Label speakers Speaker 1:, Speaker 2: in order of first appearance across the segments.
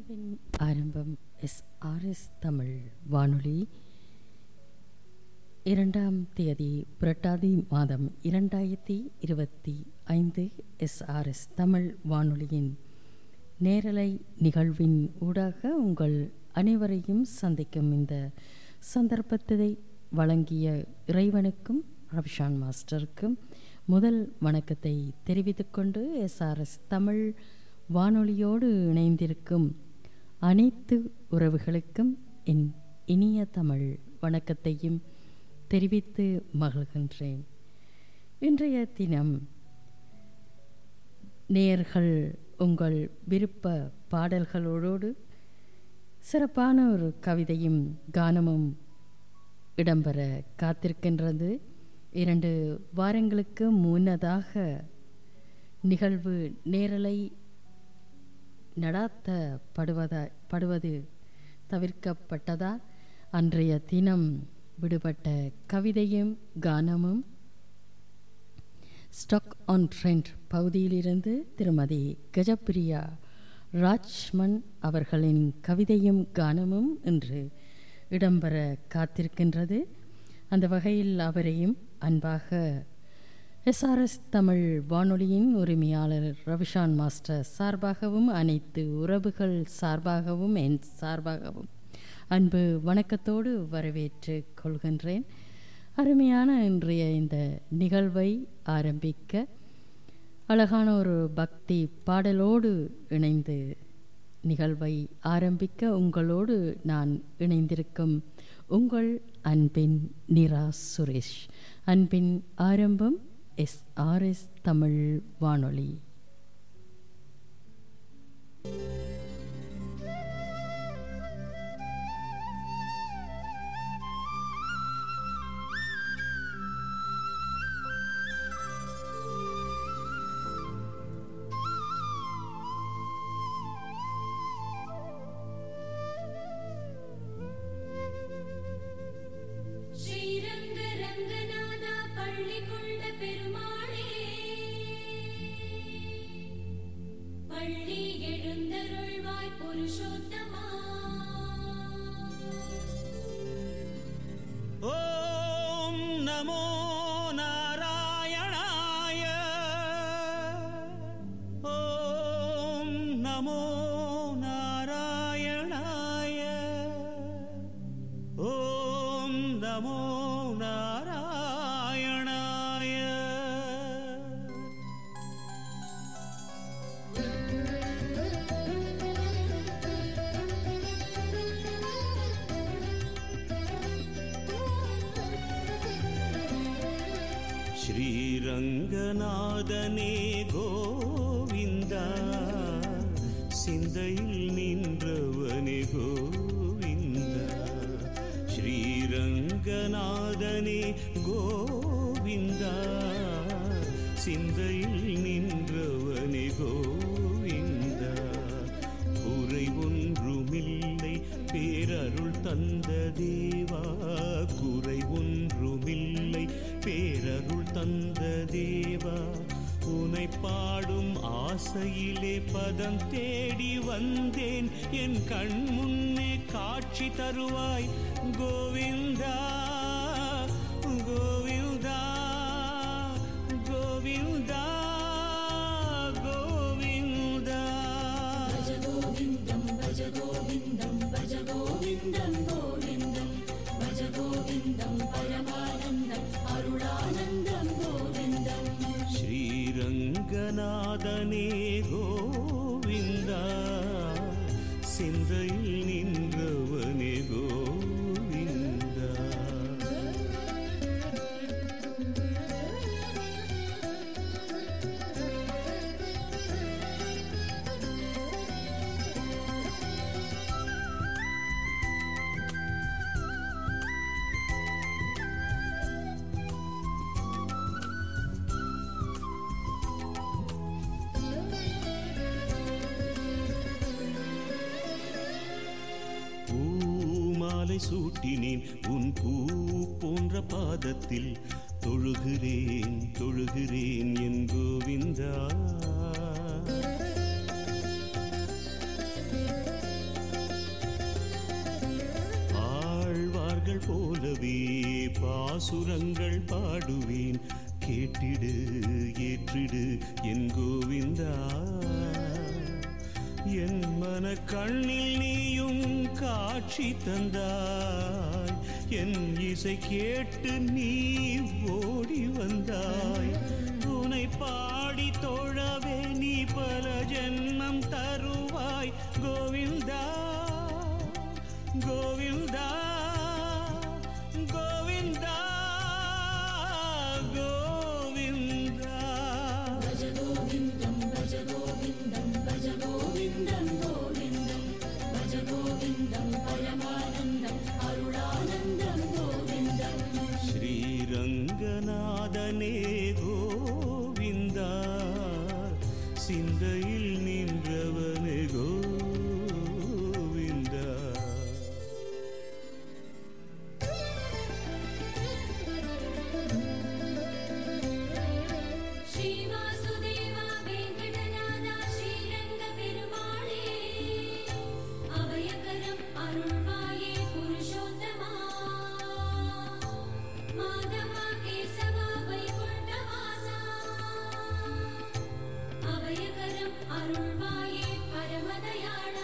Speaker 1: அன்பின் ஆரம்பம் எஸ்ஆர்எஸ் தமிழ் வானொலி இரண்டாம் தேதி புரட்டாதி மாதம் இரண்டாயிரத்தி இருபத்தி ஐந்து எஸ்ஆர்எஸ் தமிழ் வானொலியின் நேரலை நிகழ்வின் ஊடாக உங்கள் அனைவரையும் சந்திக்கும் இந்த சந்தர்ப்பத்தை வழங்கிய இறைவனுக்கும் ரவிஷான் மாஸ்டருக்கும் முதல் வணக்கத்தை தெரிவித்துக்கொண்டு எஸ்ஆர்எஸ் தமிழ் வானொலியோடு இணைந்திருக்கும் அனைத்து உறவுகளுக்கும் என் இனிய தமிழ் வணக்கத்தையும் தெரிவித்து மகிழ்கின்றேன் இன்றைய தினம் நேயர்கள் உங்கள் விருப்ப பாடல்களோடு சிறப்பான ஒரு கவிதையும் கானமும் இடம்பெற காத்திருக்கின்றது இரண்டு வாரங்களுக்கு முன்னதாக நிகழ்வு நேரலை நடாத்தப்படுவதா படுவது தவிர்க்கப்பட்டதால் அன்றைய தினம் விடுபட்ட கவிதையும் கானமும் ஸ்டாக் ஆன் ட்ரெண்ட் பகுதியிலிருந்து திருமதி கஜப்பிரியா ராஜ்மன் அவர்களின் கவிதையும் கானமும் இன்று இடம்பெற காத்திருக்கின்றது அந்த வகையில் அவரையும் அன்பாக எஸ்ஆர்எஸ் தமிழ் வானொலியின் உரிமையாளர் ரவிஷான் மாஸ்டர் சார்பாகவும் அனைத்து உறவுகள் சார்பாகவும் என் சார்பாகவும் அன்பு வணக்கத்தோடு வரவேற்று கொள்கின்றேன் அருமையான இன்றைய இந்த நிகழ்வை ஆரம்பிக்க அழகான ஒரு பக்தி பாடலோடு இணைந்து நிகழ்வை ஆரம்பிக்க உங்களோடு நான் இணைந்திருக்கும் உங்கள் அன்பின் நிரா சுரேஷ் அன்பின் ஆரம்பம் எஸ் ஆர் எஸ் தமிழ் வானொலி
Speaker 2: ஸ்ரீரங்க ரங்கநாதா பள்ளி கொண்ட பெருமாளே பள்ளி எழுந்தருள்வாய் புருஷோத்தமா
Speaker 3: ஓம் நமோ நாராயணாய ஓம் நமோ நாராயணாய ஓம் நமோ நாராயணாய ஸ்ரீரங்கநாதனே கோவிந்தா சிந்தையில் நின்றவனே கோவிந்தா ஸ்ரீரங்கநாதனே கோவிந்தா சிந்தையில் நின்றவனே கோவிந்தா குறை ஒன்றுமில்லை பேரருள் தந்த தேவா குறை ஒன்றுமில்லை பேரருள் தந்த தேவா உனை பாடும் ஆசையிலே பதம் தேடி வந்தேன் என் கண் முன்னே காட்சி தருவாய் கோவிந்தா கோவிந்தா கோவிந்தா கோவிந்தா
Speaker 2: பஜ கோவிந்தம் பஜ கோவிந்தம் பஜ கோவிந்தம் கோவிந்தம் பஜ கோவிந்தம் பரமானந்தம் அருளானந்தம் கோவிந்தம்
Speaker 3: ஸ்ரீரங்கநாதனே கோவிந்தா சிந்தையில் நின்றவனே கோவிந்தா பூமாலை சூட்டினேன் உன் பூ போன்ற பாதத்தில் தொழுகிறேன் தொழுகிறேன் என் கோவிந்தா பாசுரங்கள் பாடுவேன் கேட்டிடு ஏற்றிடு என் கோவிந்தா என் மன கண்ணில் நீயும் காட்சி தந்தாய் என் இசை கேட்டு நீ ஓடி வந்தாய் உனை பாடி தொழவே நீ பல ஜென்மம் தருவாய் கோவிந்தா கோவிந்தா கோவிந்தா கோவிந்தா
Speaker 2: भज गोविन्दं भज गोविन्दं भज गोविन्दं गोविन्दं भज गोविन्दं परमानन्दम् अरुणानन्दं गोविन्दम्
Speaker 3: ஸ்ரீரங்கநாதனே கோவிந்தா சிந்தையில் நின்றவனே கோவிந்தா
Speaker 4: ஸ்ரீவாசுதேவா வெங்கடநாதா ஸ்ரீரங்க பெருமாளே அபயகரம் அருள்வாயே புருஷோத்தமா மாதவா கேசவா வைகுண்டவாசா அபயகரம் அருள்வாயே பரமதயாளா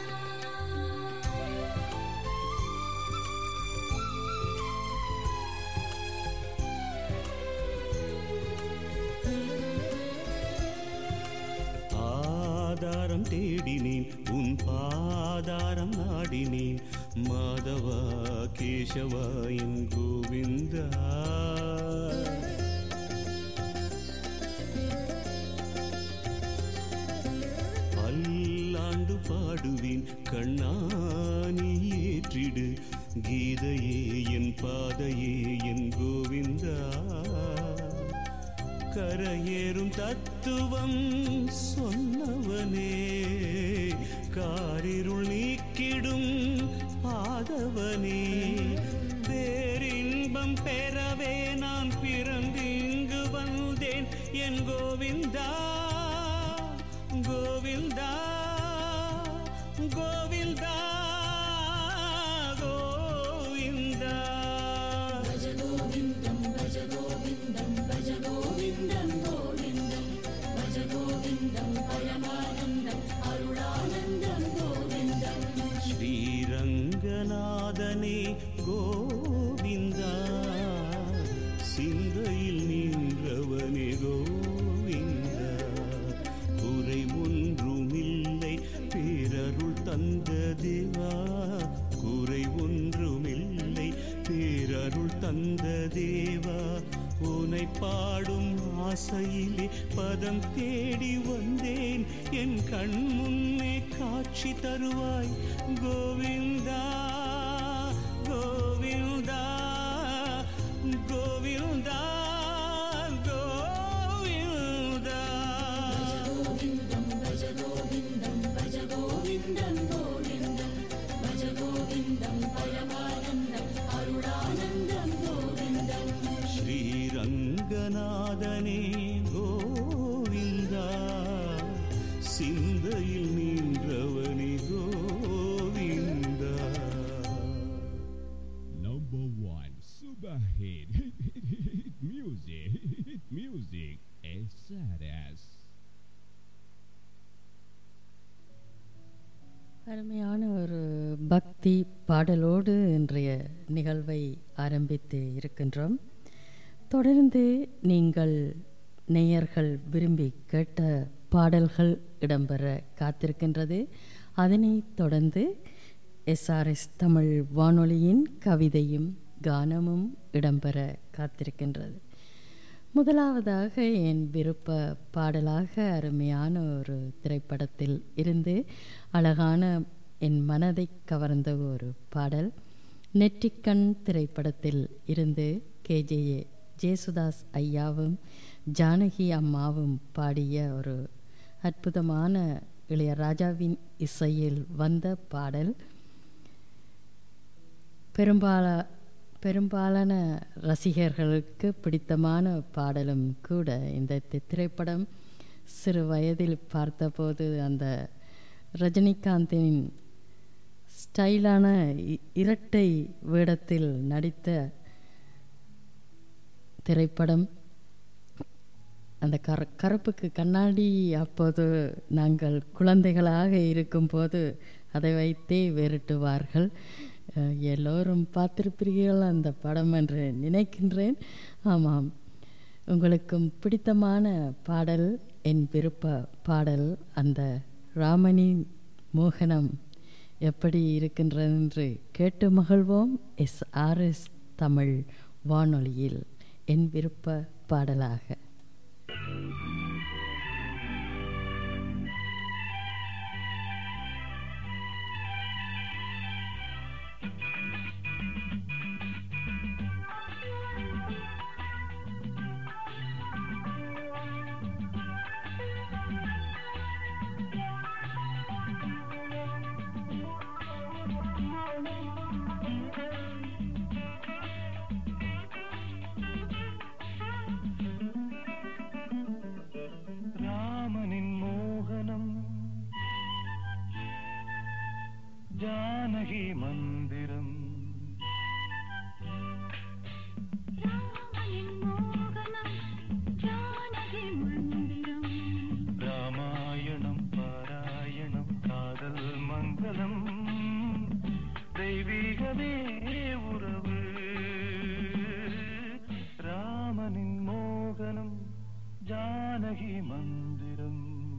Speaker 3: ஆதாரம் தேடினேன் உன் பாதாரம் நாடினேன் மாதவா கேசவா என் கோவிந்தா பல்லாண்டு பாடுவேன் கண்ணானி ஏற்றிடு கீதையே என் பாதையே என் கோவிந்தா கரையேறும் தத்துவம் சொன்னவனே காரிருள் நீக்கிடும் ஆதவனே பேரின்பம் பெறவே நான் பிறந்திங்கு வந்தேன் என் கோவிந்தா கோவிந்தா கோவிந்தா கோவிந்தா
Speaker 2: भज गोविन्दं भज गोविन्दं भज गोविन्दं गोविन्दं भज गोविन्दं परमानन्दम् अरुणानन्दं गोविन्दम्
Speaker 3: ஸ்ரீரங்கநாதனே கோவிந்தா சிந்தையில் நின்றவனே கோவிந்தா குறை ஒன்றுமில்லை பேரருள் தந்த தேவா குறை ஒன்றுமில்லை பேரருள் தந்த தேவா உனை பாடும் ஆசையிலே பதம் தேடி வந்தேன் என் கண் முன்னே காட்சி தருவாய் கோவிந்தா கோவிந்தா கோவிந்தா கோவிந்தா
Speaker 2: गोविन्दं भज गोविन्दं भज गोविन्दं गोविन्दं भज गोविन्दं परमानन्दम् अरुणानन्दं गोविन्दम्
Speaker 3: ஸ்ரீரங்கநாதனே கோவிந்தா சிந்தையில் நின்றவனே Govinda
Speaker 5: Number one, super hit, hit music, hit music, SRS.
Speaker 1: அருமையான ஒரு பக்தி பாடலோடு இன்றைய நிகழ்வை ஆரம்பித்து இருக்கின்றோம் தொடர்ந்து நீங்கள் நேயர்கள் விரும்பி கேட்ட பாடல்கள் இடம்பெற காத்திருக்கின்றது அதனைத் தொடர்ந்து எஸ்ஆர்எஸ் தமிழ் வானொலியின் கவிதையும் கானமும் இடம்பெற காத்திருக்கின்றது முதலாவதாக என் விருப்ப பாடலாக அருமையான ஒரு திரைப்படத்தில் இருந்து அழகான என் மனதை கவர்ந்த ஒரு பாடல் நெற்றிக்கண் திரைப்படத்தில் இருந்து கேஜேஏ ஜேசுதாஸ் ஐயாவும் ஜானகி அம்மாவும் பாடிய ஒரு அற்புதமான இளையராஜாவின் இசையில் வந்த பாடல் பெரும்பால பெரும்பாலான ரசிகர்களுக்கு பிடித்தமான பாடலும் கூட இந்த தி- திரைப்படம் சிறு வயதில் பார்த்தபோது அந்த ரஜினிகாந்தின் ஸ்டைலான இ- இரட்டை வேடத்தில் நடித்த திரைப்படம் அந்த கர கருப்புக்கு கண்ணாடி அப்போது நாங்கள் குழந்தைகளாக இருக்கும்போது அதை வைத்தே விரட்டுவார்கள் அஹ், எல்லோரும் பார்த்திருப்பீர்கள் அந்த படம் என்று நினைக்கின்றேன் ஆமாம் உங்களுக்கும் பிடித்தமான பாடல் என் விருப்ப பாடல் அந்த ராமணி மோகனம் எப்படி இருக்கின்றது என்று கேட்டு மகிழ்வோம் எஸ் ஆர்எஸ் தமிழ் வானொலியில் என் விருப்ப பாடலாக
Speaker 6: ராமனின் மோகனம் ஜானகி மந்திரம் ராமாயணம் பாராயணம் காதல் மங்களம் தெய்வீகமே உறவு ராமனின் மோகனம் ஜானகி மந்திரம்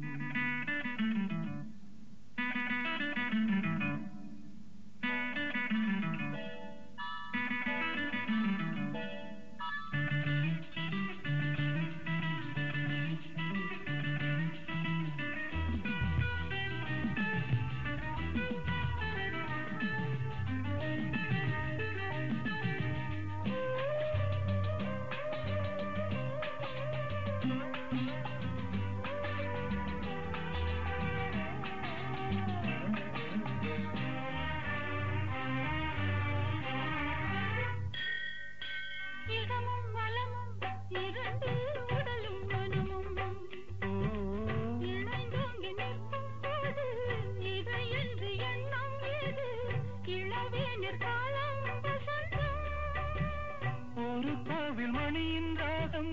Speaker 2: இடமும் வலமும் இரண்டு உடலும் மனமும் இணைந்தோங்கி நிற்கும் போது இதை என்று எண்ணம் ஏது இளவேனிற் காலம் வசந்தம்
Speaker 6: ஒரு கோவில் மணியின் ராகம்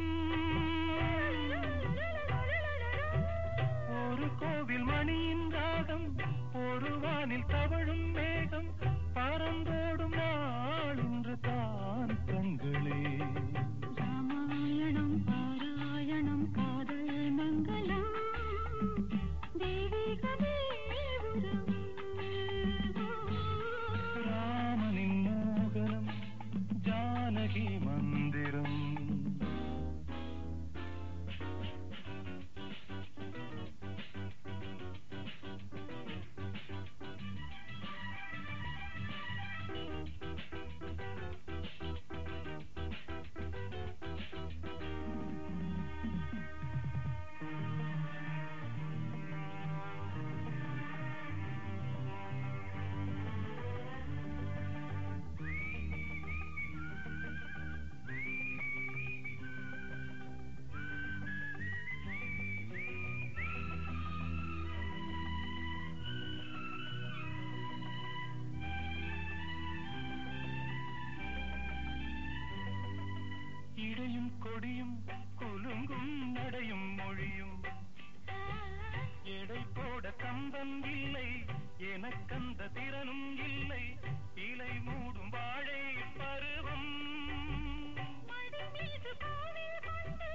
Speaker 6: ஒரு கோவில் மணியின் ராகம் ஒரு வானில் தவழும் மேகம் பறந்தோடும் நாள் இன்று தான் கண்களே
Speaker 2: ராமாயணம் பாராயணம் காதல் மங்களம் தெய்வீகமே உறவு
Speaker 6: ராமனின் மோகனம் ஜானகி மந்திரம் இடையும் கொடியும் குலுங்கும் நடையும் மொழியும் எடை போட கம்பம் இல்லை எனக்கந்த திறனும் இல்லை இலை மூடும் வாழை பருவம்
Speaker 2: மடி மீது கோவில் கொண்டு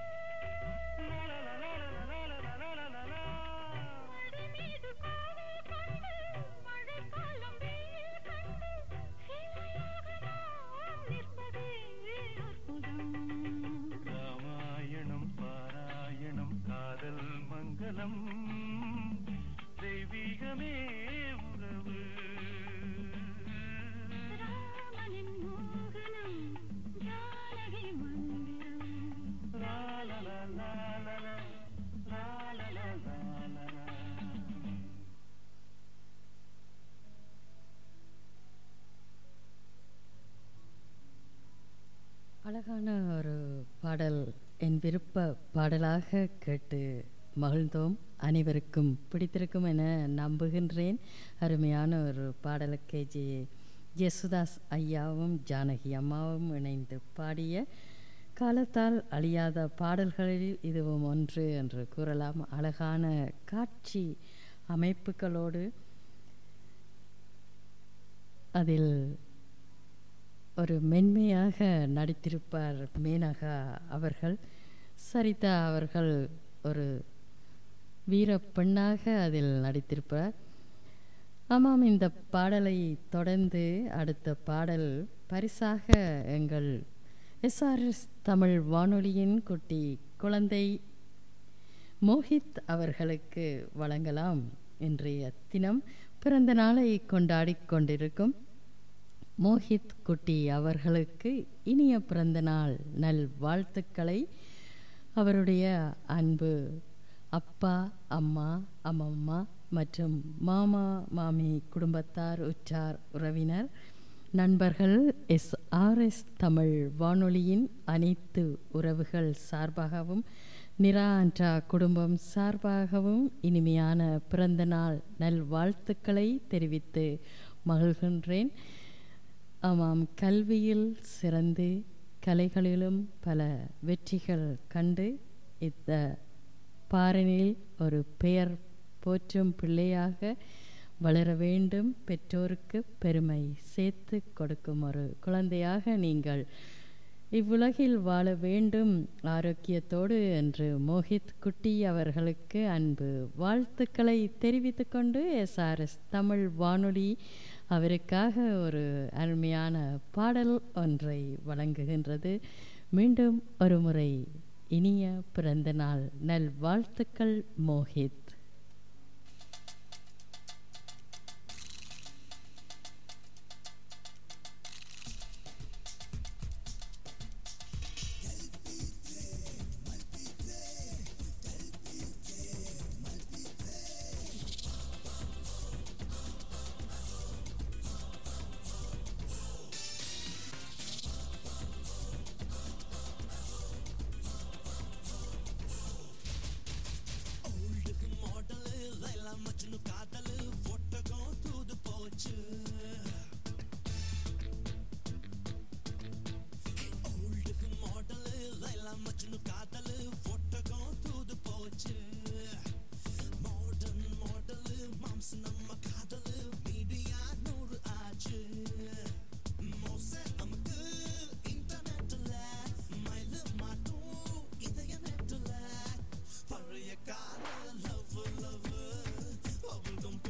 Speaker 6: லலலலலலலலலலலலா.
Speaker 2: மடி மீது கோவில் கொண்டு மழைக்காலம் வெயில் கண்டு சிலையாக நாம் நிற்பதே அற்புதம்
Speaker 6: ராமாயணம் பாராயணம் காதல் மங்களம் தெய்வீகமே உறவு
Speaker 2: ராமனின் மோகனம் ஜானகி மந்திரம்
Speaker 6: லாலலலாலலா, லாலலலாலலா.
Speaker 1: அழகான ஒரு பாடல் என் விருப்ப பாடலாக கேட்டு மகிழ்ந்தோம் அனைவருக்கும் பிடித்திருக்கும் என நம்புகின்றேன் அருமையான ஒரு பாடலுக்கு ஜே ஜேசுதாஸ் ஐயாவும் ஜானகி அம்மாவும் இணைந்து பாடிய காலத்தால் அழியாத பாடல்களில் இதுவும் ஒன்று என்று கூறலாம் அழகான காட்சி அமைப்புகளோடு அதில் ஒரு மென்மையாக நடித்திருப்பார் மேனகா அவர்கள் சரிதா அவர்கள் ஒரு வீர பெண்ணாக அதில் நடித்திருப்பார் ஆமாம் இந்த பாடலை தொடர்ந்து அடுத்த பாடல் பரிசாக எங்கள் எஸ்ஆர்எஸ் தமிழ் வானொலியின் குட்டி குழந்தை மோஹித் அவர்களுக்கு வழங்கலாம் இன்றைய தினம் பிறந்த நாளை கொண்டாடிக் கொண்டிருக்கும் மோஹித் குட்டி அவர்களுக்கு இனிய பிறந்த நாள் நல் வாழ்த்துக்களை அவருடைய அன்பு அப்பா அம்மா அம்மம்மா மற்றும் மாமா மாமி குடும்பத்தார் உற்றார் உறவினர் நண்பர்கள் எஸ் ஆர்எஸ் தமிழ் வானொலியின் அனைத்து உறவுகள் சார்பாகவும் நிரா அன்றா குடும்பம் சார்பாகவும் இனிமையான பிறந்த நாள் நல் வாழ்த்துக்களை தெரிவித்து மகிழ்கின்றேன் ஆமாம் கல்வியில் சிறந்து கலைகளிலும் பல வெற்றிகள் கண்டு இந்த பாரனில் ஒரு பெயர் போற்றும் பிள்ளையாக வளர வேண்டும் பெற்றோருக்கு பெருமை சேர்த்து கொடுக்கும் ஒரு குழந்தையாக நீங்கள் இவ்வுலகில் வாழ வேண்டும் ஆரோக்கியத்தோடு என்று மோஹித் குட்டி அவர்களுக்கு அன்பு வாழ்த்துக்களை தெரிவித்துக்கொண்டு எஸ்ஆர்எஸ் தமிழ் வானொலி அவருக்காக ஒரு அருமையான பாடல் ஒன்றை வழங்குகின்றது மீண்டும் ஒரு முறை இனிய பிறந்த நாள் நல் வாழ்த்துக்கள் மோஹித்
Speaker 7: பழைய கால லவ் லவ்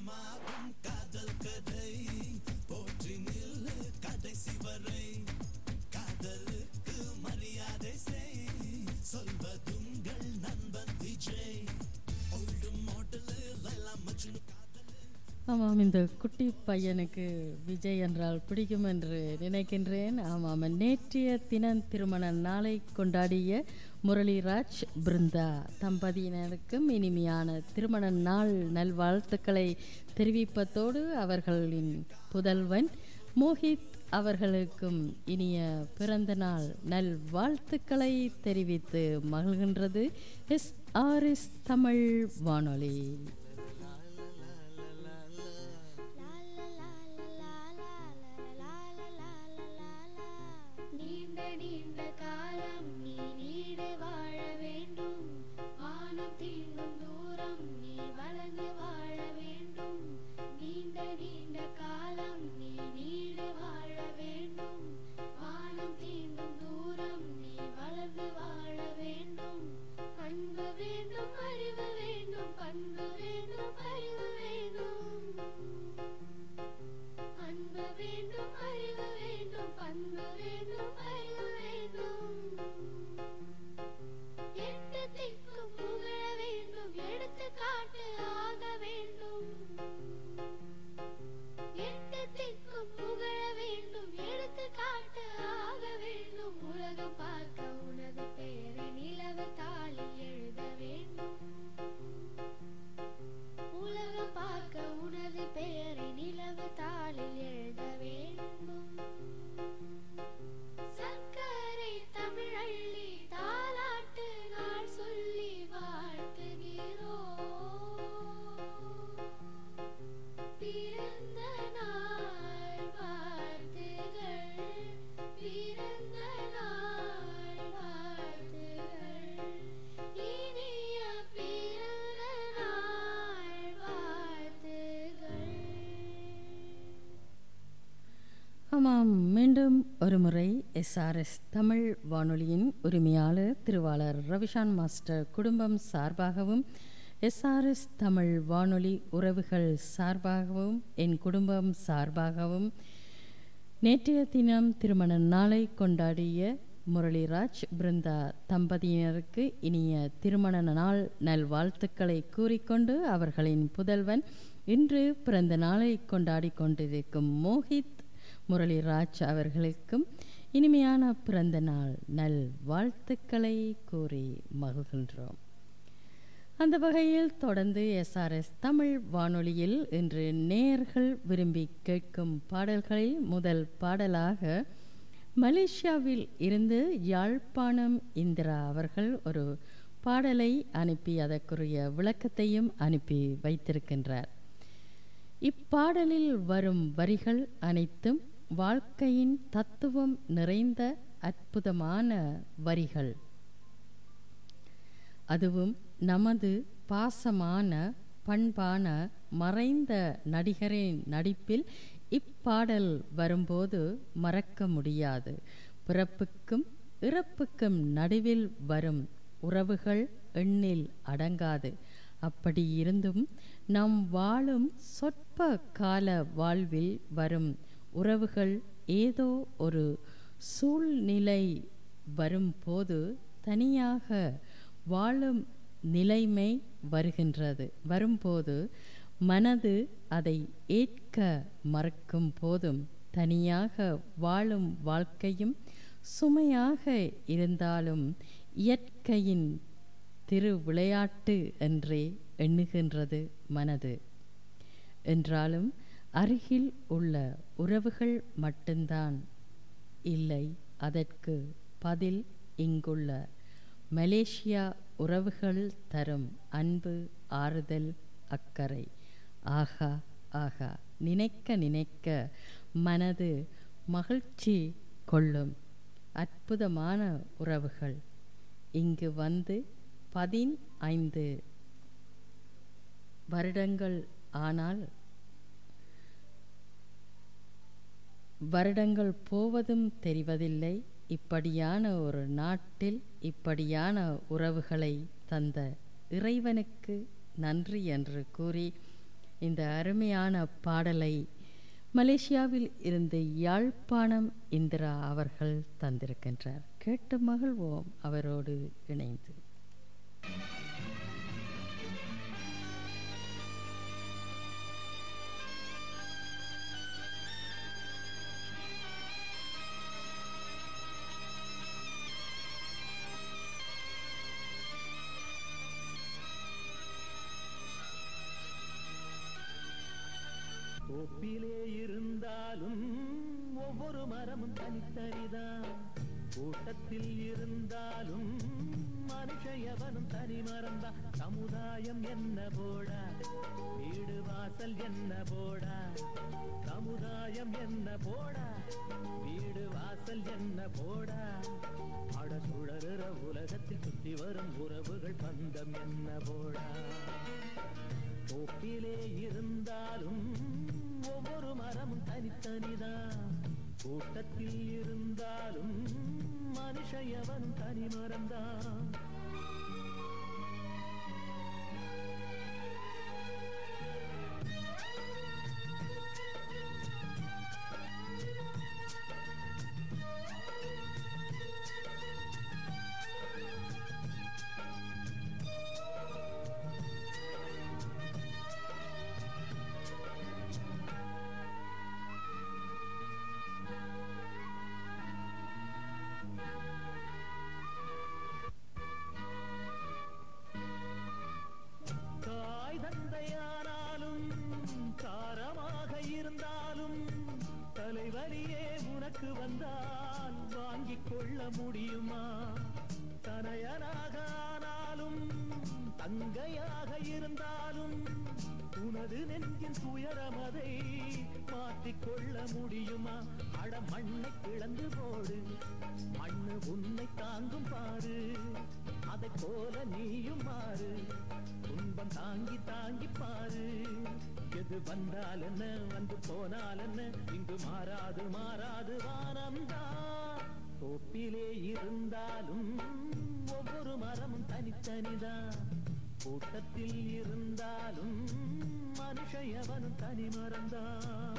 Speaker 1: ஆமாம் இந்த குட்டி பையனுக்கு விஜய் என்றால் பிடிக்கும் என்று நினைக்கின்றேன் ஆமாம் நேற்றைய தினம் திருமண நாளை கொண்டாடிய முரளிராஜ் பிருந்தா தம்பதியினருக்கும் இனிமையான திருமண நாள் நல்வாழ்த்துக்களை தெரிவிப்பதோடு அவர்களின் புதல்வன் மோஹித் அவர்களுக்கும் இனிய பிறந்த நாள் நல்வாழ்த்துக்களை தெரிவித்து மகிழ்கின்றது எஸ் ஆர் எஸ் தமிழ் வானொலி
Speaker 4: நீண்ட நீண்ட காலம் நீ நீடு வாழ வேண்டும் வானம் தீண்டும் தூரம் நீ வளர்ந்து வாழ வேண்டும் நீண்ட நீண்ட காலம் நீ நீடு வாழ வேண்டும் வானம் தீண்டும் தூரம் நீ வளர்ந்து வாழ வேண்டும் அன்பு வேண்டும் அறிவு வேண்டும் பண்பு வேண்டும் அறிவு வேண்டும் அன்பு வேண்டும் அறிவு வேண்டும் பண்பு வேண்டும் அறிவு வேண்டும் எட்டு திக்கும் புகழ வேண்டும் எடுத்துக்காட்டு ஆக வேண்டும் எட்டு திக்கும் புகழ வேண்டும் எடுத்துக்காட்டு ஆக வேண்டும் உலகம் பார்க்க உனது பெயரை நிலவு தாளில் எழுத வேண்டும் உலகம் பார்க்க உனது பெயரை நிலவு தாளில் எழுத வேண்டும் சர்க்கரை தமிழள்ளி தாலாட்டு நாள் சொல்லி வாழ்த்துகிறோம் பிறந்த நாள் வாழ்த்துகள் பிறந்த நாள் வாழ்த்துகள் இனிய பிறந்த நாள் வாழ்த்துகள்
Speaker 1: ஆமாம் மீண்டும் ஒருமுறை எஸ்ஆர்எஸ் தமிழ் வானொலியின் உரிமையாளர் திருவாளர் ரவிஷான் மாஸ்டர் குடும்பம் சார்பாகவும் எஸ்ஆர்எஸ் தமிழ் வானொலி உறவுகள் சார்பாகவும் என் குடும்பம் சார்பாகவும் நேற்றைய தினம் திருமண நாளை கொண்டாடிய முரளிராஜ் பிருந்தா தம்பதியினருக்கு இனிய திருமண நாள் நல்வாழ்த்துக்களை கூறிக்கொண்டு அவர்களின் புதல்வன் இன்று பிறந்த நாளை கொண்டாடி கொண்டிருக்கும் மோஹித் முரளிராஜ் அவர்களுக்கும் இனிமையான பிறந்த நாள் நல் வாழ்த்துக்களை கூறி மகிழ்கின்றோம் அந்த வகையில் தொடர்ந்து எஸ்ஆர்எஸ் தமிழ் வானொலியில் இன்று நேயர்கள் விரும்பி கேட்கும் பாடல்களில் முதல் பாடலாக மலேசியாவில் இருந்து யாழ்ப்பாணம் இந்திரா அவர்கள் ஒரு பாடலை அனுப்பி அதற்குரிய விளக்கத்தையும் அனுப்பி வைத்திருக்கின்றார் இப்பாடலில் வரும் வரிகள் அனைத்தும் வாழ்க்கையின் தத்துவம் நிறைந்த அற்புதமான வரிகள் அதுவும் நமது பாசமான பண்பான மறைந்த நடிகரின் நடிப்பில் இப்பாடல் வரும்போது மறக்க முடியாது பிறப்புக்கும் இறப்புக்கும் நடுவில் வரும் உறவுகள் எண்ணில் அடங்காது அப்படி இருந்தும் நாம் வாழும் சொற்ப கால வாழ்வில் வரும் உறவுகள் ஏதோ ஒரு சூழ்நிலை வரும்போது தனியாக வாழும் நிலைமை வருகின்றது வரும்போது மனது அதை ஏற்க மறக்கும் போதும் தனியாக வாழும் வாழ்க்கையும் சுமையாக இருந்தாலும் இயற்கையின் திரு விளையாட்டு என்றே எண்ணுகின்றது மனது என்றாலும் அருகில் உள்ள உறவுகள் மட்டும்தான் இல்லை அதற்கு பதில் இங்குள்ள மலேசியா உறவுகள் தரும் அன்பு ஆறுதல் அக்கறை ஆகா ஆகா நினைக்க நினைக்க மனது மகிழ்ச்சி கொள்ளும் அற்புதமான உறவுகள் இங்கு வந்து பதினைந்து வருடங்கள் ஆனால் வருடங்கள் போவதும் தெரிவதில்லை இப்படியான ஒரு நாட்டில் இப்படியான உறவுகளை தந்த இறைவனுக்கு நன்றி என்று கூறி இந்த அருமையான பாடலை மலேசியாவில் இருந்து யாழ்ப்பாணம் இந்திரா அவர்கள் தந்திருக்கின்றார் கேட்டு மகிழ்வோம் அவரோடு இணைந்து
Speaker 7: தோப்பிலே இருந்தாலும் ஒவ்வொரு மரமும் தனித்தனிதான் கூட்டத்தில் இருந்தாலும் மனுஷ எவனும் தனி மரம்தான் சமுதாயம் என்ன போடா வீடு வாசல் என்ன போடா சமுதாயம் என்ன போடா வீடு வாசல் என்ன போடா அட சுழறுற உலகத்தில் சுற்றி வரும் உறவுகள் பந்தம் என்ன போடா தோப்பிலே இருந்தாலும் ஒவ்வொரு மரமும் தனித்தனிதான் கூட்டத்தில் இருந்தாலும் மனுஷ எவனும் தனி மரம்தான் தாய் தந்தையானாலும் காரமாக இருந்தாலும் தலைவலியே உனக்கு வந்தால் வாங்கிக் கொள்ள முடியுமா தனையனாக ஆனாலும் தங்கையாக இருந்தாலும் உனது நெஞ்சின் துயரமதை மாற்றிக் கொள்ள முடியுமா அட மண்ணை கிளந்து போடு மண்ணு உன்னை தாங்கும் பாரு அதை போல நீயும் மாறு துன்பம் தாங்கி தாங்கி பாரு எது வந்தால் என்ன வந்து போனால் என்ன இங்கு மாறாது மாறாது வானம்தான் தோப்பிலே இருந்தாலும் ஒவ்வொரு மரமும் தனித்தனிதான் கூட்டத்தில் இருந்தாலும் மனுஷ எவனும் தனி மரம்தான்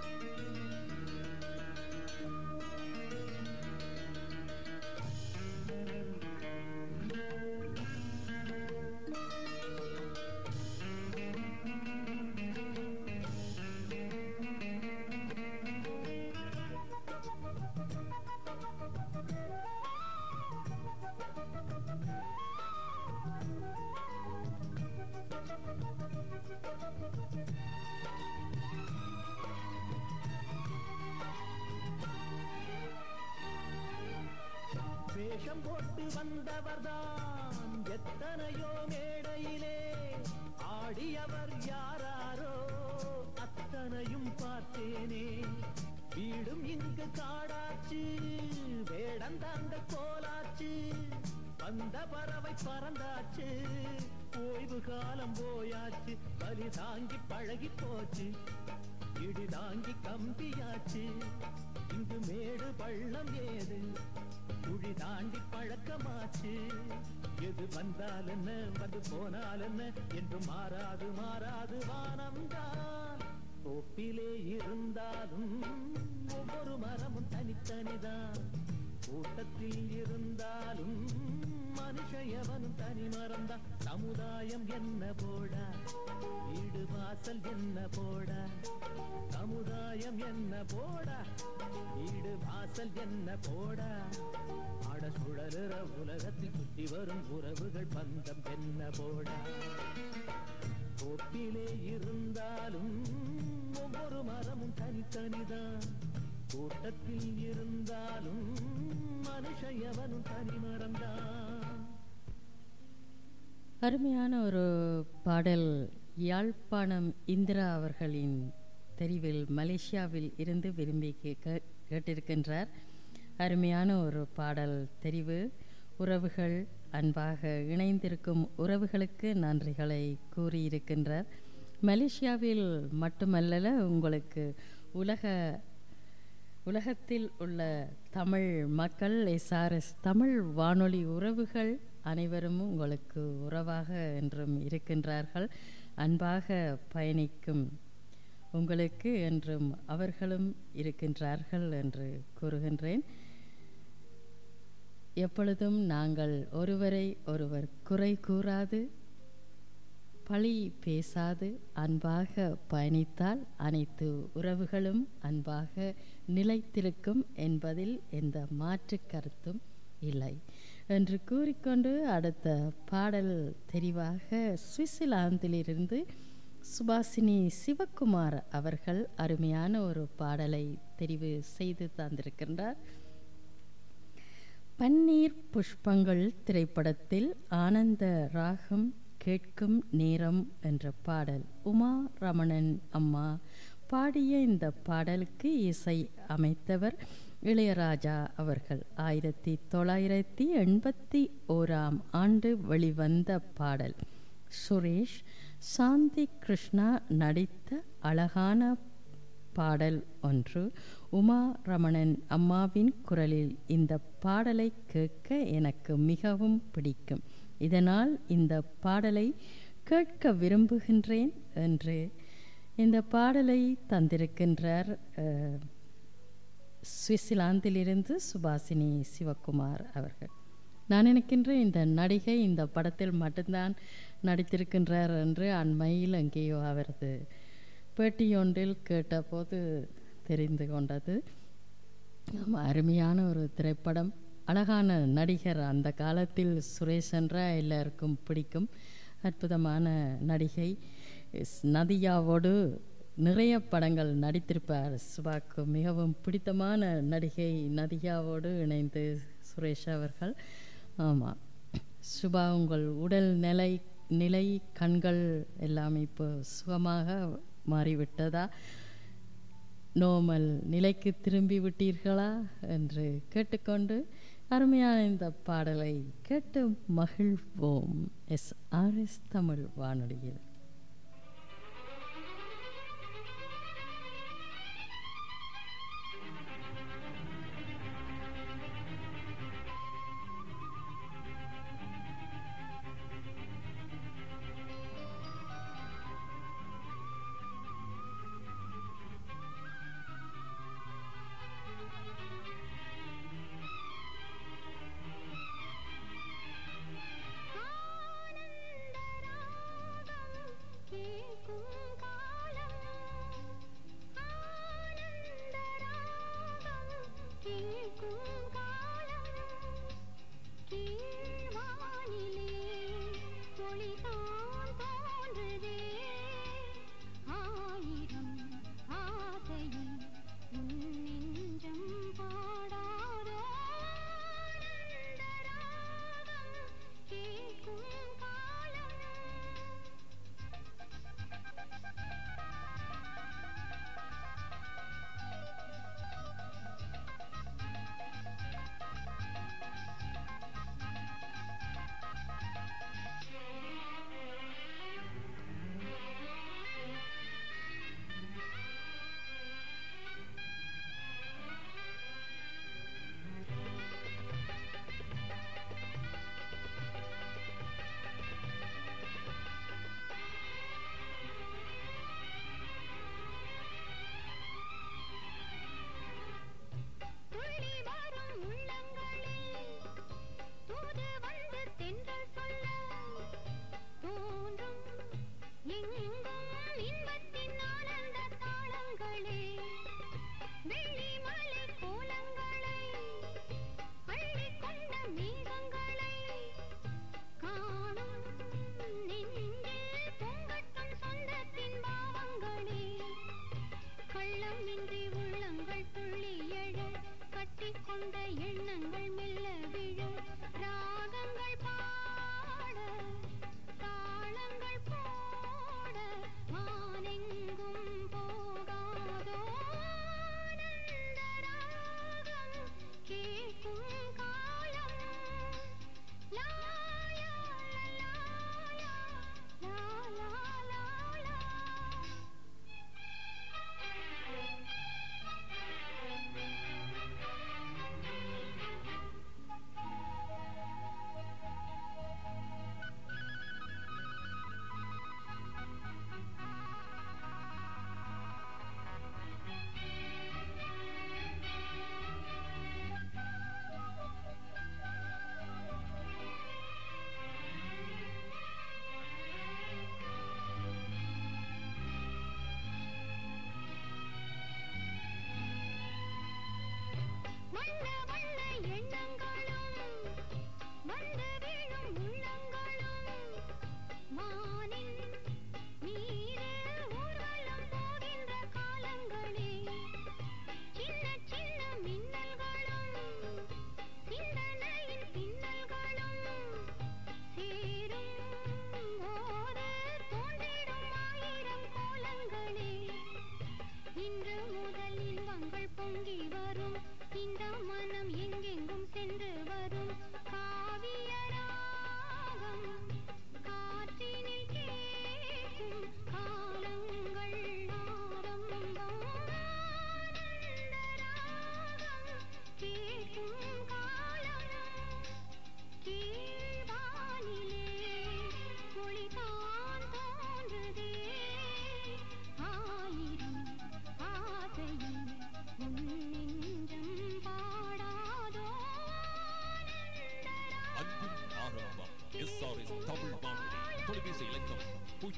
Speaker 7: வேஷம் போட்டு வந்தவர்தான் எத்தனையோ மேடையிலே ஆடியவர் யாராரோ அத்தனையும் பார்த்தேனே வீடும் இங்கு காடாச்சு வேடந்தாங்க கோலாச்சு வந்த பறவை பறந்தாச்சு ஓய்வு காலம் போயாச்சு பலி தாங்கி பழகி போச்சு இடி தாங்கி கம்பியாச்சு இங்கு மேடு பள்ளம் ஏது குழி தாண்டி பழக்கமாச்சு எது வந்தால் என்ன வந்து போனால் என்ன என்று மாறாது மாறாது வானம்தான் தோப்பிலே இருந்தாலும் ஒவ்வொரு மரமும் தனித்தனிதான் கூட்டத்தில் இருந்தாலும் மனுஷ எவனும் தனி மரம்தான் சமுதாயம் என்ன போடா வீடு வாசல் என்ன போடா சமுதாயம் என்ன போடா வீடு வாசல் என்ன போடா அட சுழலுற உலகத்தில் சுற்றி வரும் உறவுகள் பந்தம் என்ன போடா தோப்பிலே இருந்தாலும் ஒவ்வொரு மரமும் தனித்தனிதான் கூட்டத்தில் இருந்தாலும் மனுஷ எவனும் தனி மரம்தான்
Speaker 1: அருமையான ஒரு பாடல் யாழ்ப்பாணம் இந்திரா அவர்களின் தெரிவில் மலேசியாவில் இருந்து விரும்பி கேட்க கேட்டிருக்கின்றார் அருமையான ஒரு பாடல் தெரிவு உறவுகள் அன்பாக இணைந்திருக்கும் உறவுகளுக்கு நன்றிகளை கூறியிருக்கின்றார் மலேசியாவில் மட்டுமல்ல உங்களுக்கு உலக உலகத்தில் உள்ள தமிழ் மக்கள் எஸ்ஆர்எஸ் தமிழ் வானொலி உறவுகள் அனைவரும் உங்களுக்கு உறவாக என்றும் இருக்கின்றார்கள் அன்பாக பயணிக்கும் உங்களுக்கு என்றும் அவர்களும் இருக்கின்றார்கள் என்று கூறுகின்றேன் எப்பொழுதும் நாங்கள் ஒருவரை ஒருவர் குறை கூறாது பழி பேசாது அன்பாக பயணித்தால் அனைத்து உறவுகளும் அன்பாக நிலைத்திருக்கும் என்பதில் எந்த மாற்று கருத்தும் இல்லை என்று கூறிக்கொண்டு அடுத்த பாடல் தெரிவாக சுவிட்சர்லாந்திலிருந்து சுபாசினி சிவக்குமார் அவர்கள் அருமையான ஒரு பாடலை தெரிவு செய்து தந்திருக்கின்றார் பன்னீர் புஷ்பங்கள் திரைப்படத்தில் ஆனந்த ராகம் கேட்கும் நேரம் என்ற பாடல் உமா ரமணன் அம்மா பாடிய இந்த பாடலுக்கு இசை அமைத்தவர் இளையராஜா அவர்கள் ஆயிரத்தி தொள்ளாயிரத்தி எண்பத்தி ஓராம் ஆண்டு வெளிவந்த பாடல் சுரேஷ் சாந்தி கிருஷ்ணா நடித்த அழகான பாடல் ஒன்று உமா ரமணன் அம்மாவின் குரலில் இந்த பாடலை கேட்க எனக்கு மிகவும் பிடிக்கும் இதனால் இந்த பாடலை கேட்க விரும்புகின்றேன் என்று இந்த பாடலை தந்திருக்கின்றார் அஹ், சுவிட்சர்லாந்திலிருந்து சுபாசினி சிவகுமார் அவர்கள் நான் நினைக்கின்றேன் இந்த நடிகை இந்த படத்தில் மட்டும்தான் நடித்திருக்கின்றார் என்று அண்மையில் எங்கேயோ அவரது பேட்டியொன்றில் கேட்டபோது தெரிந்து கொண்டது ஆமா, அருமையான ஒரு திரைப்படம் அழகான நடிகர் அந்த காலத்தில் சுரேஷ் என்றால் எல்லாருக்கும் பிடிக்கும் அற்புதமான நடிகை ஸ்- நதியாவோடு நிறைய படங்கள் நடித்திருப்பார் சுபாக்கு மிகவும் பிடித்தமான நடிகை நதியாவோடு இணைந்து சுரேஷ் அவர்கள் ஆமாம் சுபா உங்கள் உடல் நிலை நிலை கண்கள் எல்லாம் இப்போ சுகமாக மாறிவிட்டதா நோமல் நிலைக்கு திரும்பி விட்டீர்களா என்று கேட்டுக்கொண்டு அருமையான இந்த பாடலை கேட்டு மகிழ்வோம் எஸ் ஆர் எஸ் தமிழ் வானொலியில்
Speaker 2: கேட்கும் காலம் ஆனந்தராகம் கேட்கும் காலம் கீழ்வானிலே ஒளிதான் தோன்றுதே ஆயிரம் ஆசையில் உன் நெஞ்சம் பாடாதோ ஆனந்தராகம் கேட்கும் காலம் துள்ளி வரும் உள்ளங்களில் தூது வந்து தென்றல் சொல்ல தோன்றும் எங்கும் இன்பத்தின் ஆனந்த தாளங்களே வெள்ளி மலை கோலங்களை அள்ளிக் கொண்ட மேகங்களை காணும் நெஞ்சில் பொங்கட்டும் சொந்தத்தின் பாவங்களே கள்ளமின்றி உள்ளங்கள் துள்ளி எழ கட்டிக்கொண்ட எண்ணங்கள் மெல்ல விழ ராகங்கள் பாட தாளங்கள் போட வானெங்கும் போகாதோ ஆனந்த ராகம் கேட்கும் காலம் லா லா லா லா லா லா லா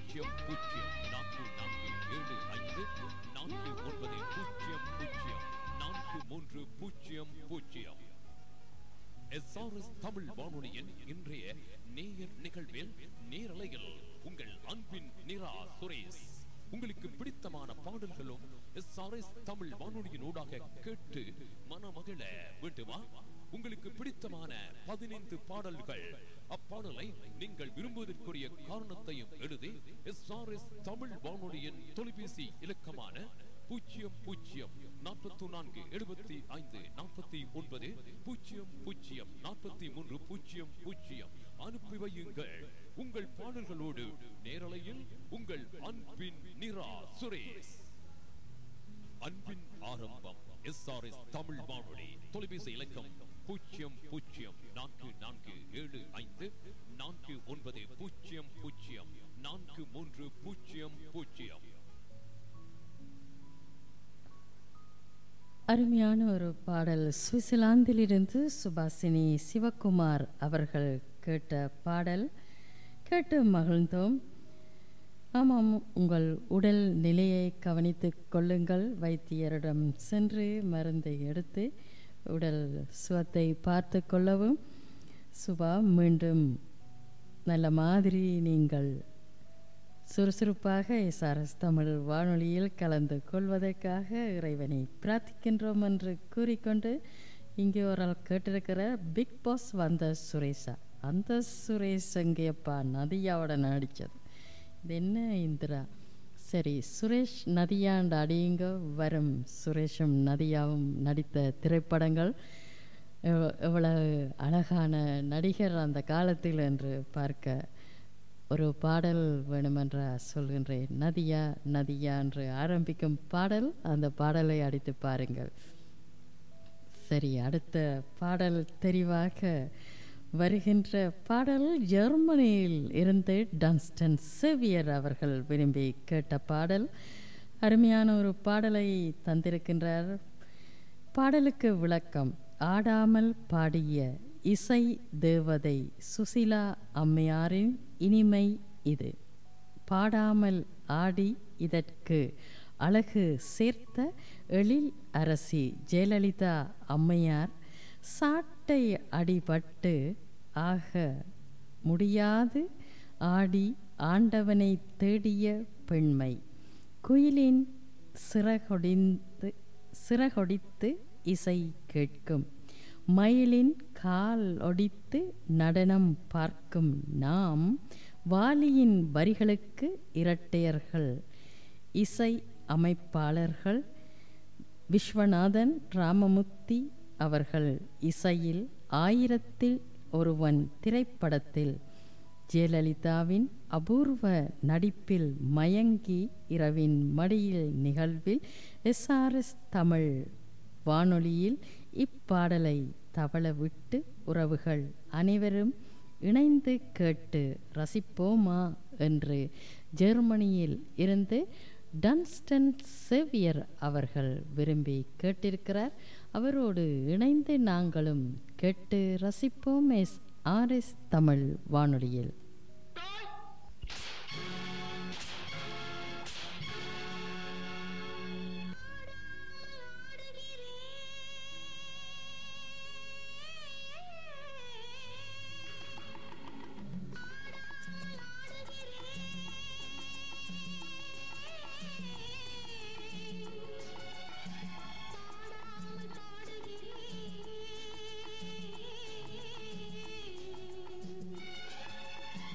Speaker 5: பூஜ்ஜியம் பூஜ்ஜியம் நான்கு நான்கு ஏழு ஐந்து நான்கு ஒன்பது பூஜ்ஜியம் பூஜ்ஜியம் நான்கு மூன்று பூஜ்ஜியம் பூஜ்ஜியம் எஸ்ஆர்எஸ் தமிழ் வானொலியின் இன்றைய நேயர் நிகழ்வில் நேரலையில் உங்கள் அன்பின் நிரா சுரேஷ் உங்களுக்கு பிடித்தமான பாடல்களும் எஸ்ஆர்எஸ் தமிழ் வானொலியின் ஊடாக கேட்டு மனமகிழ வேண்டுமா உங்களுக்கு பிடித்தமான பதினைந்து பாடல்கள் அப்பாடலை நீங்கள் விரும்புவதற்குரிய காரணத்தையும் எழுதி எஸ்ஆர்எஸ் தமிழ் வானொலியின் தொலைபேசி இலக்கமான பூஜ்ஜியம் பூஜ்ஜியம் நாற்பத்தி நான்கு எழுபத்தி ஐந்து நாற்பத்தி ஒன்பது பூஜ்ஜியம் பூஜ்ஜியம் நாற்பத்தி மூன்று பூஜ்ஜியம் பூஜ்ஜியம் அனுப்பி வையுங்கள் உங்கள் பாடல்களோடு நேரலையில் உங்கள் அன்பின் நிரா சுரேஷ் அன்பின் ஆரம்பம் எஸ்ஆர்எஸ் தமிழ் வானொலி தொலைபேசி இலக்கம் பூஜ்ஜியம் பூஜ்ஜியம் நான்கு நான்கு ஏழு ஐந்து நான்கு ஒன்பது பூஜ்ஜியம் பூஜ்ஜியம் நான்கு மூன்று பூஜ்ஜியம் பூஜ்ஜியம்
Speaker 1: அருமையான ஒரு பாடல் சுவிட்சர்லாந்திலிருந்து சுபாசினி சிவகுமார் அவர்கள் கேட்ட பாடல் கேட்டு மகிழ்ந்தோம் ஆமாம் உங்கள் உடல் நிலையை கவனித்துக் கொள்ளுங்கள் வைத்தியரிடம் சென்று மருந்தை எடுத்து உடல் சுகத்தை பார்த்து கொள்ளவும் சுபா மீண்டும் நல்ல மாதிரி நீங்கள் சுறுசுறுப்பாக எஸ்ஆர்எஸ் தமிழ் வானொலியில் கலந்து கொள்வதற்காக இறைவனை பிரார்த்திக்கின்றோம் என்று கூறிக்கொண்டு இங்கே ஒரு ஆள் கேட்டிருக்கிற பிக் பாஸ் வந்த சுரேஷா அந்த சுரேஷ் எங்கேயப்பா நதியாவோட நடித்தது இது என்ன இந்திரா சரி சுரேஷ் நதியாண்ட அடியுங்க வரும் சுரேஷும் நதியாவும் நடித்த திரைப்படங்கள் எவ்வ- எவ்வளவு அழகான நடிகர் அந்த காலத்தில் என்று பார்க்க ஒரு பாடல் வேணுமென்ற சொல்கின்றேன் நதியா நதியா என்று ஆரம்பிக்கும் பாடல் அந்த பாடலை அடித்து பாருங்கள் சரி அடுத்த பாடல் தெரிவாக வருகின்ற பாடல் ஜெர்மனியில் இருந்து டன்ஸ்டன் சேவியர் அவர்கள் விரும்பி கேட்ட பாடல் அருமையான ஒரு பாடலை தந்திருக்கின்றார் பாடலுக்கு விளக்கம் ஆடாமல் பாடிய இசை தேவதை சுசிலா அம்மையாரின் இனிமை இது பாடாமல் ஆடி இதற்கு அழகு சேர்த்த எழில் அரசி ஜெயலலிதா அம்மையார் சாட்டை அடிபட்டு ஆக முடியாது ஆடி ஆண்டவனை தேடிய பெண்மை குயிலின் சிறகொடிந்து சிறகொடித்து இசை கேட்கும் மயிலின் கால் ஒடித்து நடனம் பார்க்கும் நாம் வாலியின் வரிகளுக்கு இரட்டையர்கள் இசை அமைப்பாளர்கள் விஸ்வநாதன் ராமமூர்த்தி அவர்கள் இசையில் ஆயிரத்தில் ஒருவன் திரைப்படத்தில் ஜெயலலிதாவின் அபூர்வ நடிப்பில் மயங்கி இரவின் மடியில் நிகழ்வில் எஸ்ஆர்எஸ் தமிழ் வானொலியில் இப்பாடலை தவள விட்டு உறவுகள் அனைவரும் இணைந்து கேட்டு ரசிப்போமா என்று ஜெர்மனியில் இருந்து டன்ஸ்டன் சேவியர் அவர்கள் விரும்பி கேட்டிருக்கிறார் அவரோடு இணைந்து நாங்களும் கேட்டு ரசிப்போம் எஸ் ஆர்எஸ் தமிழ் வானொலியில்
Speaker 4: ஆடாமல் பாடுகிறேன்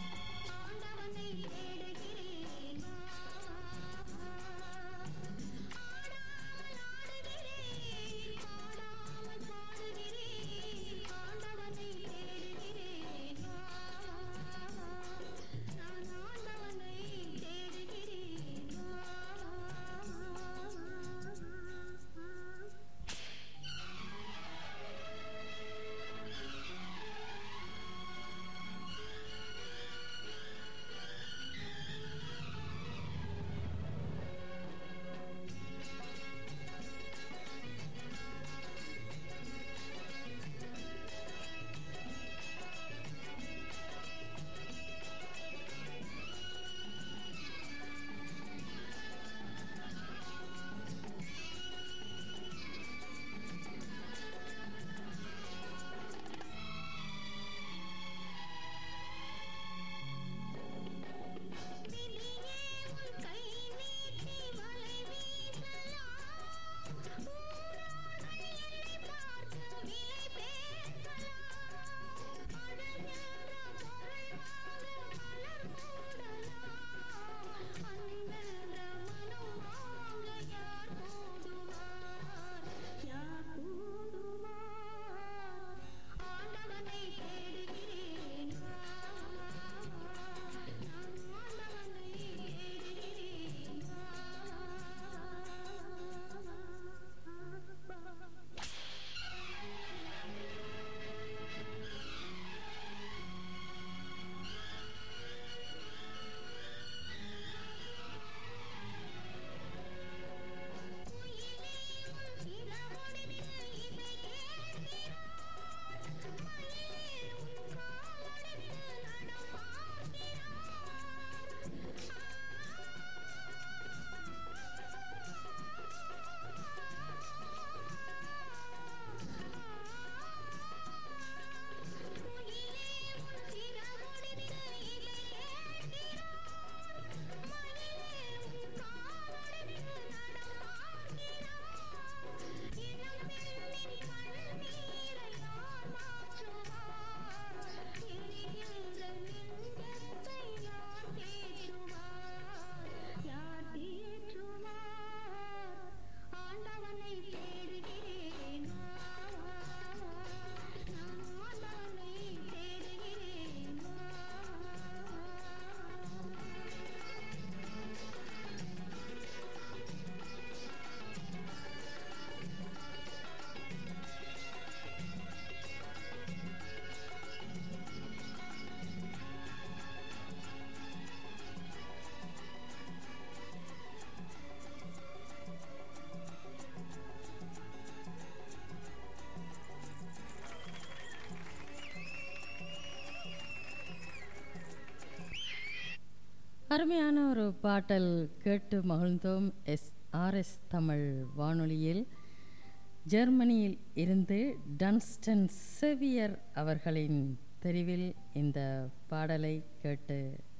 Speaker 1: அருமையான ஒரு பாட்டல் கேட்டு மகிழ்ந்தோம் எஸ் ஆர்எஸ் தமிழ் வானொலியில் ஜெர்மனியில் இருந்து டன்ஸ்டன் செவியர் அவர்களின் தெரிவில் இந்த பாடலை கேட்டு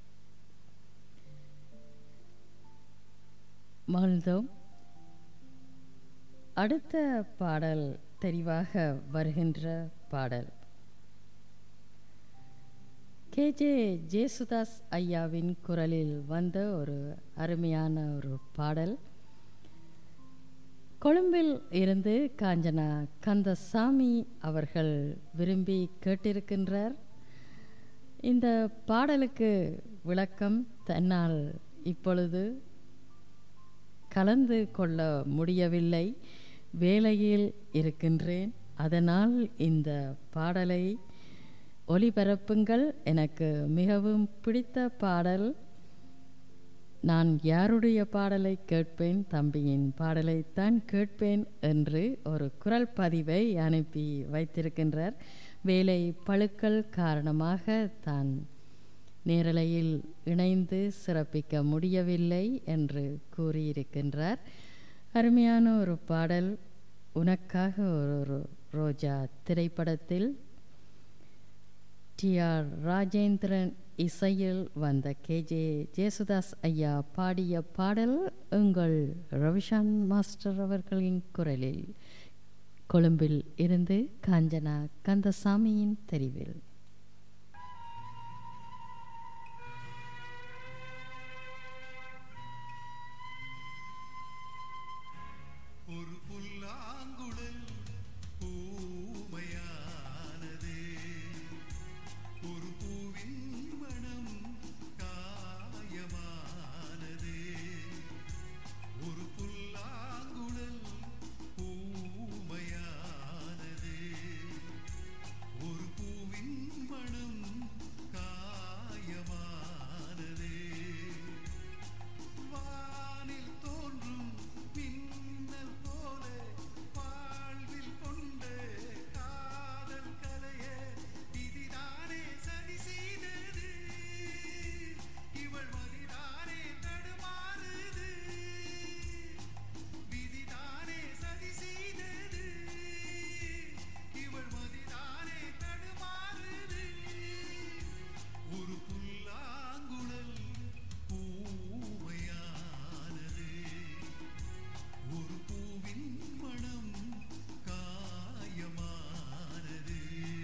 Speaker 1: மகிழ்ந்தோம் அடுத்த பாடல் தெரிவாக வருகின்ற பாடல் கேஜே ஜேசுதாஸ் ஐயாவின் குரலில் வந்த ஒரு அருமையான ஒரு பாடல் கொழும்பில் இருந்து காஞ்சனா கந்தசாமி அவர்கள் விரும்பி கேட்டிருக்கின்றார் இந்த பாடலுக்கு விளக்கம் தன்னால் இப்பொழுது கலந்து கொள்ள முடியவில்லை வேலையில் இருக்கின்றேன் அதனால் இந்த பாடலை ஒலிபரப்புங்கள் எனக்கு மிகவும் பிடித்த பாடல் நான் யாருடைய பாடலை கேட்பேன் தம்பியின் பாடலைத்தான் கேட்பேன் என்று ஒரு குரல் பதிவை அனுப்பி வைத்திருக்கின்றார் வேலை பழுக்கள் காரணமாக தான் நேரலையில் இணைந்து சிறப்பிக்க முடியவில்லை என்று கூறியிருக்கின்றார் அருமையான ஒரு பாடல் உனக்காக ஒரு ரோ- ரோஜா திரைப்படத்தில் டி ஆர் ராஜேந்திரன் இசையில் வந்த கேஜே ஜேசுதாஸ் ஐயா பாடிய பாடல் உங்கள் ரவிஷான் மாஸ்டர் அவர்களின் குரலில் கொழும்பில் இருந்து காஞ்சனா கந்தசாமியின் தெரிவில்
Speaker 3: ஒரு புல்லாங்குழல் பூமையானது ஒரு பூவின் மனம் காயமானது ஒரு புல்லாங்குழல் பூமையானது ஒரு பூவின் மனம் காயமானது வானில் தோன்றும் மின்னல் போல வாழ்வில் கொண்ட காதல் கலையே இதுதானே சரி செய்தது இவள் மதிதானே தடுமாறுது விதிதானே சரி செய்தது இவள் மதிதானே தடுமாறுது ஒரு புல்லாங்குழல் பூவையானது ஒரு பூவின் மனம் காயமானது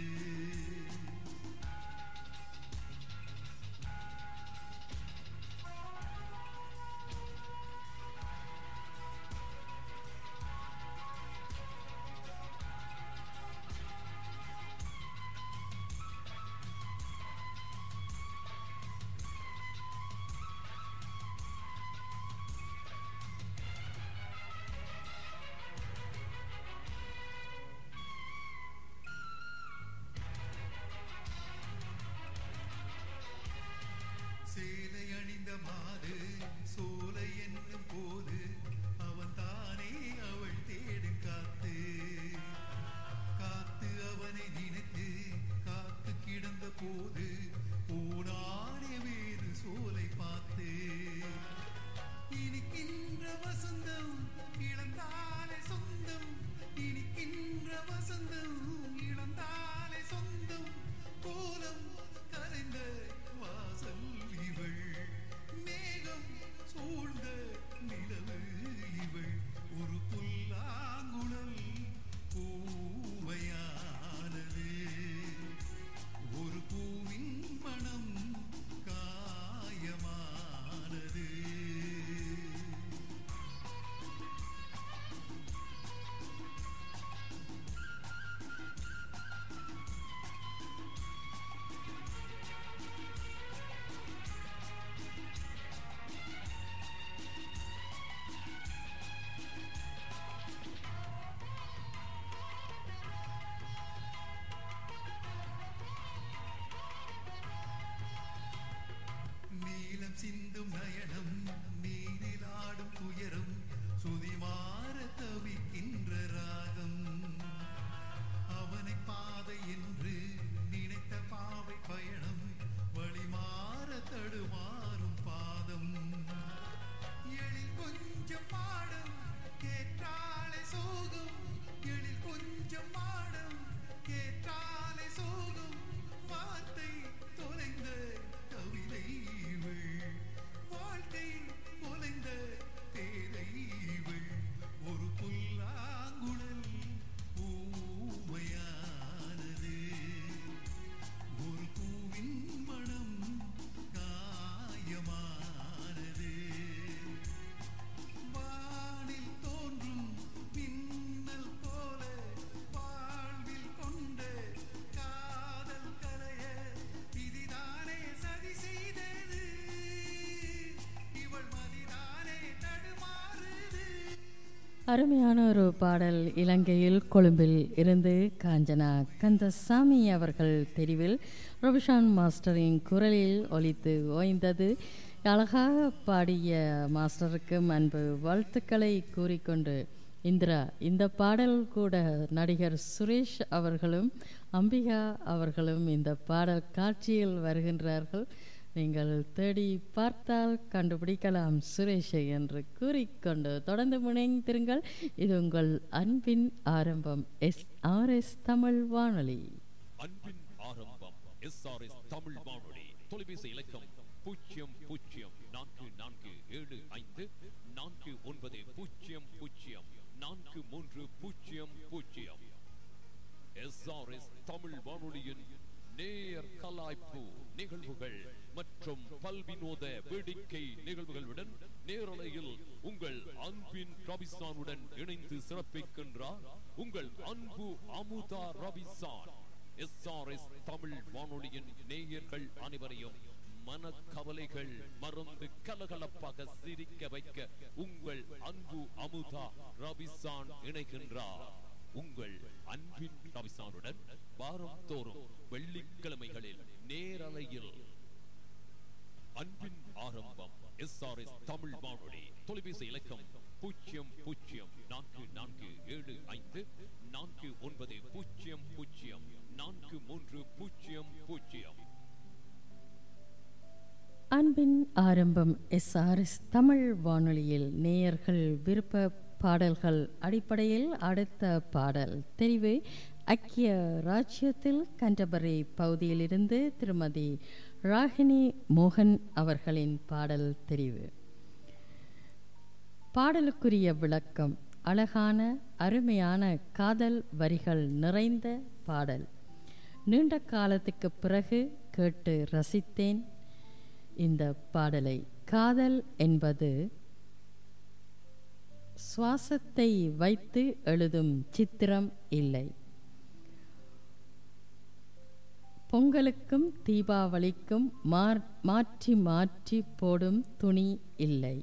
Speaker 3: சேலை அணிந்த மாது சோலை என்னும் போது அவன் தானே அவள் தேடும் காத்து காத்து அவனை நினைத்து காத்து கிடந்த போது போனானே வேறு சோலை பார்த்து இனிக்கின்ற வசந்தம் இழந்தாலே சொந்தம் இனிக்கின்ற வசந்தம் இழந்தாலே சொந்தம் கோலம் கரைந்த வாசல் இவள் மேகம் சூழ்ந்த நிலவு இவள் ஒரு புல்லாங்குழல் பூவையானது ஒரு பூவின் மனம் காயமானது நீலம் சிந்தும் நயனம் நீரில் ஆடும் துயரம் சுதிமாற தவிக்கின்ற ராகம் அவனை பாதை என்று நினைத்த பாவை பயணம் வழிமாற தடுமாறும் பாதம்
Speaker 1: அருமையான ஒரு பாடல் இலங்கையில் கொழும்பில் இருந்து காஞ்சனா கந்தசாமி அவர்கள் தெரிவில் ரவிஷான் மாஸ்டரின் குரலில் ஒலித்து ஓய்ந்தது அழகாக பாடிய மாஸ்டருக்கும் அன்பு வாழ்த்துக்களை கூறிக்கொண்டு இந்திரா இந்த பாடல் கூட நடிகர் சுரேஷ் அவர்களும் அம்பிகா அவர்களும் இந்த பாடல் காட்சியில் வருகின்றார்கள் நீங்கள் தேடி பார்த்தால் கண்டுபிடிக்கலாம் சுரேஷை என்று கூறிக்கொண்டு தொடர்ந்து முனைந்திருங்கள் இது உங்கள் அன்பின் ஆரம்பம் எஸ் ஆர் எஸ் தமிழ் வானொலி
Speaker 5: அன்பின் ஆரம்பம் எஸ்ஆர்எஸ் தமிழ் வானொலி தொலைபேசி இலக்கம் பூஜ்ஜியம் பூஜ்ஜியம் நான்கு நான்கு ஏழு ஐந்து நான்கு ஒன்பது பூஜ்ஜியம் பூஜ்ஜியம் நான்கு மூன்று பூஜ்ஜியம் பூஜ்ஜியம் எஸ்ஆர்எஸ் தமிழ் வானொலியின் நேயர் கலாய்ப்பு நிகழ்வுகள் மற்றும் பல்வினோத வேடிக்கை நிகழ்வுகளுடன் நேரலையில் உங்கள் அன்பின் ரபிசானுடன் இணைந்து சிறப்பிக்கின்றார் உங்கள் அன்பு அமுதா ரபிசான் எஸ்ஆர்எஸ் தமிழ் வானொலியின் நேயர்கள் அனைவரையும் மனக்கவலைகள் மறந்து கலகலப்பாக சிரிக்க வைக்க உங்கள் அன்பு அமுதா ரபிசான் இணைகின்றார் உங்கள் அன்பின் ரவிசானுடன் வாரம் தோறும் வெள்ளிக்கிழமைகளில் நேரலையில் அன்பின் ஆரம்பம் எஸ்ஆர்எஸ் தமிழ் வானொலி தொலைபேசி இலக்கம் பூஜ்ஜியம் பூஜ்ஜியம் நான்கு நான்கு ஏழு ஐந்து நான்கு ஒன்பது பூஜ்ஜியம் பூஜ்ஜியம் நான்கு மூன்று பூஜ்ஜியம் பூஜ்ஜியம்
Speaker 1: அன்பின் ஆரம்பம் எஸ்ஆர்எஸ் தமிழ் வானொலியில் நேயர்கள் விருப்ப பாடல்கள் அடிப்படையில் அடுத்த பாடல் தெரிவு ஐக்கிய ராஜ்யத்தில் கண்டபரி பகுதியிலிருந்து திருமதி ராகினி மோகன் அவர்களின் பாடல் தெரிவு பாடலுக்குரிய விளக்கம் அழகான அருமையான காதல் வரிகள் நிறைந்த பாடல் நீண்ட காலத்துக்கு பிறகு கேட்டு ரசித்தேன் இந்த பாடலை காதல் என்பது சுவாசத்தை வைத்து எழுதும் சித்திரம் இல்லை பொங்கலுக்கும் தீபாவளிக்கும் மார்- மாற்றி மாற்றி போடும் துணி இல்லை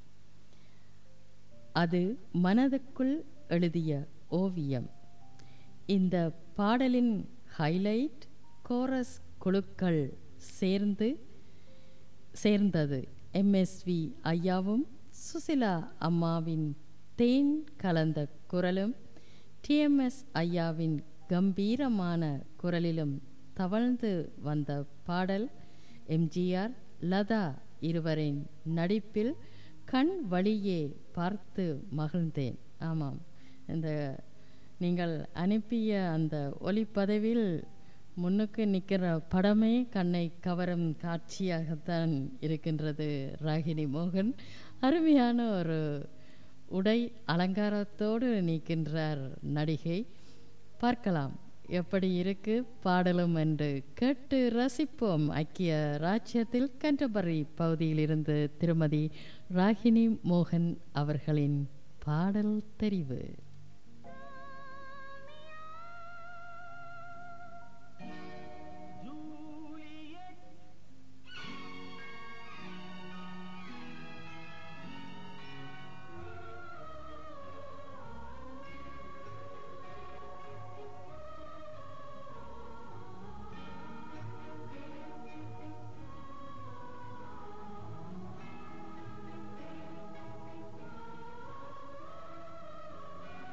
Speaker 1: அது மனதுக்குள் எழுதிய ஓவியம் இந்த பாடலின் ஹைலைட் கோரஸ் குழுக்கள் சேர்ந்து சேர்ந்தது எம்எஸ்வி ஐயாவும் சுசிலா அம்மாவின் தேன் கலந்த குரலும் டிஎம்எஸ் ஐயாவின் கம்பீரமான குரலிலும் தவழ்ந்து வந்த பாடல் எம்ஜிஆர் லதா இருவரின் நடிப்பில் கண் வழியே பார்த்து மகிழ்ந்தேன் ஆமாம் இந்த நீங்கள் அனுப்பிய அந்த ஒளிப்பதவில் முன்னுக்கு நிற்கிற படமே கண்ணை கவரும் காட்சியாகத்தான் இருக்கின்றது ராகினி மோகன் அருமையான ஒரு உடை அலங்காரத்தோடு நிற்கின்றார் நடிகை பார்க்கலாம் எப்படி இருக்கு பாடலும் என்று கேட்டு ரசிப்போம் ஐக்கிய ராஜ்யத்தில் கண்டபரி பகுதியிலிருந்து திருமதி ராகினி மோகன் அவர்களின் பாடல் தெரிவு
Speaker 2: ஆ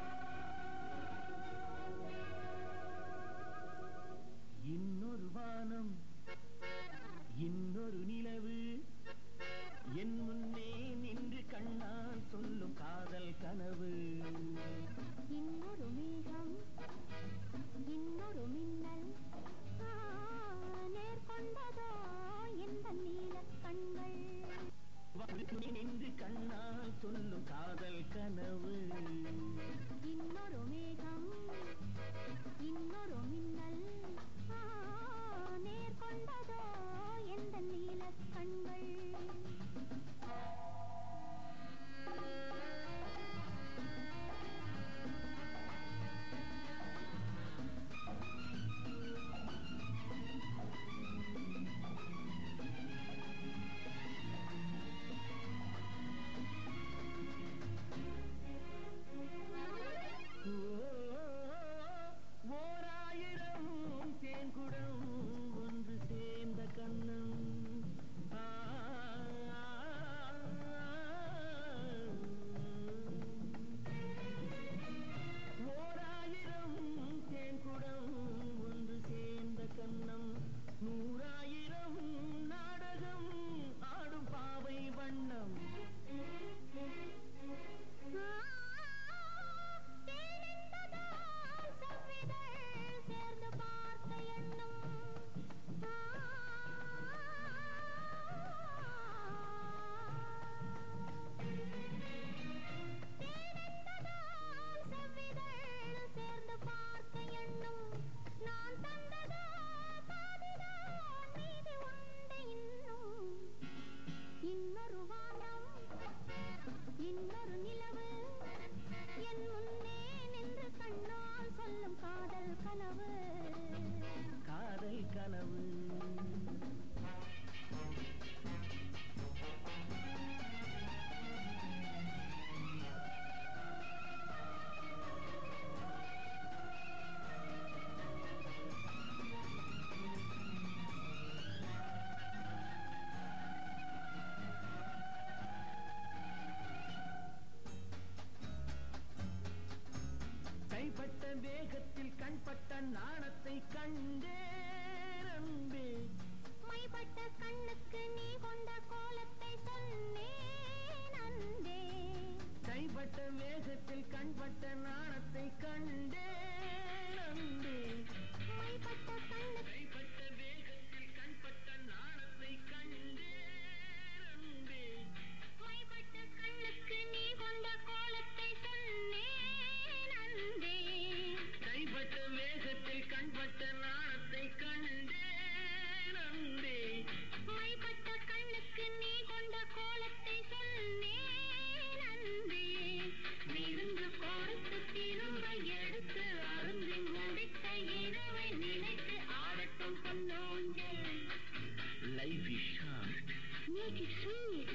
Speaker 7: வேகத்தில் கண்பட்ட நாணத்தை கண்டேன் அன்பே
Speaker 2: மைப்பட்ட கண்ணுக்கு நீ கொண்ட கோலத்தை சொன்னேன் அன்பே
Speaker 7: கைப்பட்ட வேகத்தில் கண்பட்ட நாணத்தை கண்டேன் அன்பே
Speaker 2: மைப்பட்ட கண்ணுக்கு
Speaker 7: கைப்பட்ட வேகத்தில் கண்பட்ட நாணத்தை கண்டேன் அன்பே
Speaker 2: மைப்பட்ட கண்ணுக்கு நீ கொண்ட கோலத்தை சொன்னேன் அன்பே
Speaker 7: கைப்பட்ட வேகத்தில் கண்பட்ட நாணத்தை கண்டேன் அன்பே
Speaker 2: மைப்பட்ட கண்ணுக்கு நீ கொண்ட கோலத்தை சொன்னேன் அன்பே விருந்து கொடுத்து திரும்ப எடுத்து அருந்தி முடித்த இரவை நினைத்து ஆடட்டும் பொன்னோஞ்சல்
Speaker 7: life is short
Speaker 2: Make it sweet.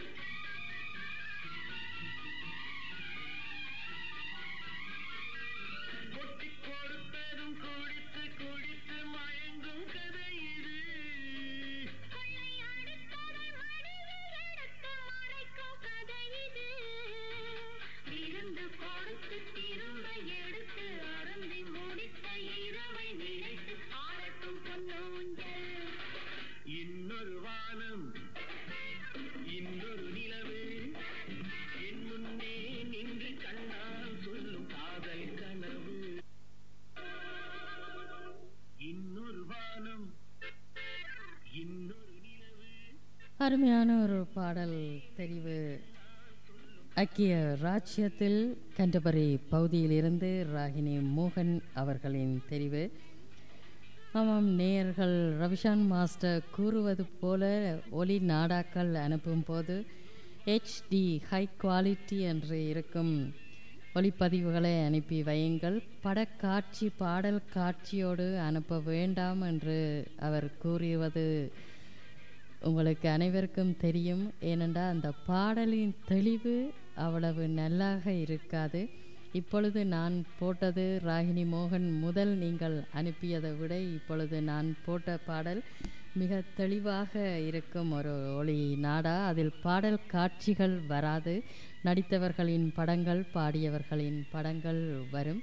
Speaker 7: கொட்டி கொடுத்ததும் குடித்து குடித்து மயங்கும் கதை இது
Speaker 2: கொள்ளை அடித்ததை மடிவில் எடுத்து மறைக்கும் கதை இது. விருந்து கொடுத்து திரும்ப எடுத்து அருந்தி முடித்த இரவை நினைத்து ஆடட்டும் பொன்னோஞ்சல்
Speaker 7: இன்னொரு வானம் இன்னொரு நிலவு என் முன்னே நின்று கண்ணால் சொல்லும் காதல் கனவு இன்னொரு வானம் இன்னொரு நிலவு
Speaker 1: அருமையான ஒரு பாடல் தெரிவு ஐக்கிய ராஜ்யத்தில் கண்டபரி பகுதியிலிருந்து ராகினி மோகன் அவர்களின் தெரிவு ஆமாம் நேயர்கள் ரவிஷான் மாஸ்டர் கூறுவது போல ஒலி நாடாக்கள் அனுப்பும் போது ஹெச்டி ஹை குவாலிட்டி என்று இருக்கும் ஒளிப்பதிவுகளை அனுப்பி வையுங்கள் படக்காட்சி பாடல் காட்சியோடு அனுப்ப வேண்டாம் என்று அவர் கூறுவது உங்களுக்கு அனைவருக்கும் தெரியும் ஏனென்றால் அந்த பாடலின் தெளிவு அவ்வளவு நல்லாக இருக்காது இப்பொழுது நான் போட்டது ராகினி மோகன் முதல் நீங்கள் அனுப்பியதை விட இப்பொழுது நான் போட்ட பாடல் மிக தெளிவாக இருக்கும் ஒரு ஒளி நாடா அதில் பாடல் காட்சிகள் வராது நடித்தவர்களின் படங்கள் பாடியவர்களின் படங்கள் வரும்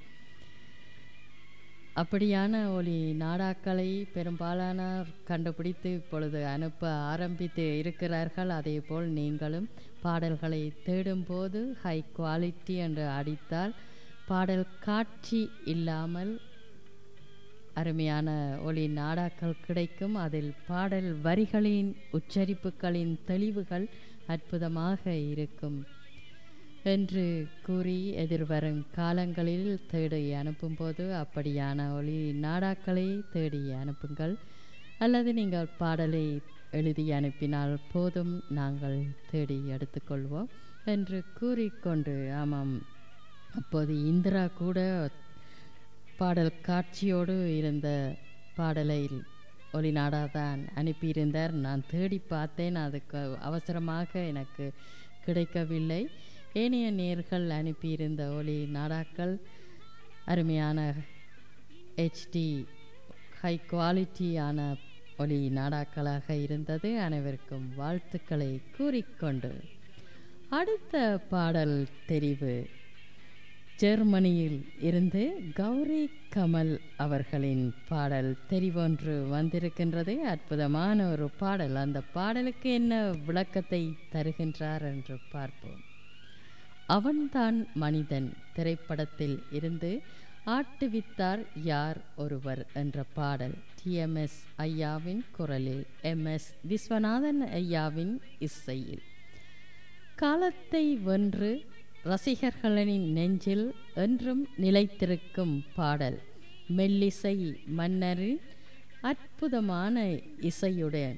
Speaker 1: அப்படியான ஒலி நாடாக்களை பெரும்பாலானோர் கண்டுபிடித்து இப்பொழுது அனுப்ப ஆரம்பித்து இருக்கிறார்கள் அதேபோல் நீங்களும் பாடல்களை தேடும்போது ஹை குவாலிட்டி என்று அடித்தால் பாடல் காட்சி இல்லாமல் அருமையான ஒலி நாடாக்கள் கிடைக்கும் அதில் பாடல் வரிகளின் உச்சரிப்புகளின் தெளிவுகள் அற்புதமாக இருக்கும் என்று கூறி எதிர்வரும் காலங்களில் தேடி அனுப்பும்போது அப்படியான ஒளி நாடாக்களை தேடி அனுப்புங்கள் அல்லது நீங்கள் பாடலை எழுதி அனுப்பினால் போதும் நாங்கள் தேடி எடுத்துக்கொள்வோம் என்று கூறிக்கொண்டு ஆமாம் அப்போது இந்திரா கூட பாடல் காட்சியோடு இருந்த பாடலை ஒளிநாடா தான் அனுப்பியிருந்தார் நான் தேடி பார்த்தேன் அதுக்கு அவசரமாக எனக்கு கிடைக்கவில்லை ஏனைய நேர்கள் அனுப்பியிருந்த ஒளி நாடாக்கள் அருமையான ஹெச்டி ஹை குவாலிட்டியான ஒளி நாடாக்களாக இருந்தது அனைவருக்கும் வாழ்த்துக்களை கூறிக்கொண்டு அடுத்த பாடல் தெரிவு ஜெர்மனியில் இருந்து கௌரி கமல் அவர்களின் பாடல் தெரிவொன்று வந்திருக்கின்றது அற்புதமான ஒரு பாடல் அந்த பாடலுக்கு என்ன விளக்கத்தை தருகின்றார் என்று பார்ப்போம் அவன்தான் மனிதன் திரைப்படத்தில் இருந்து ஆட்டுவித்தார் யார் ஒருவர் என்ற பாடல் டிஎம்எஸ் ஐயாவின் குரலில் எம்எஸ் விஸ்வநாதன் ஐயாவின் இசையில் காலத்தை வென்று ரசிகர்களின் நெஞ்சில் என்றும் நிலைத்திருக்கும் பாடல் மெல்லிசை மன்னரின் அற்புதமான இசையுடன்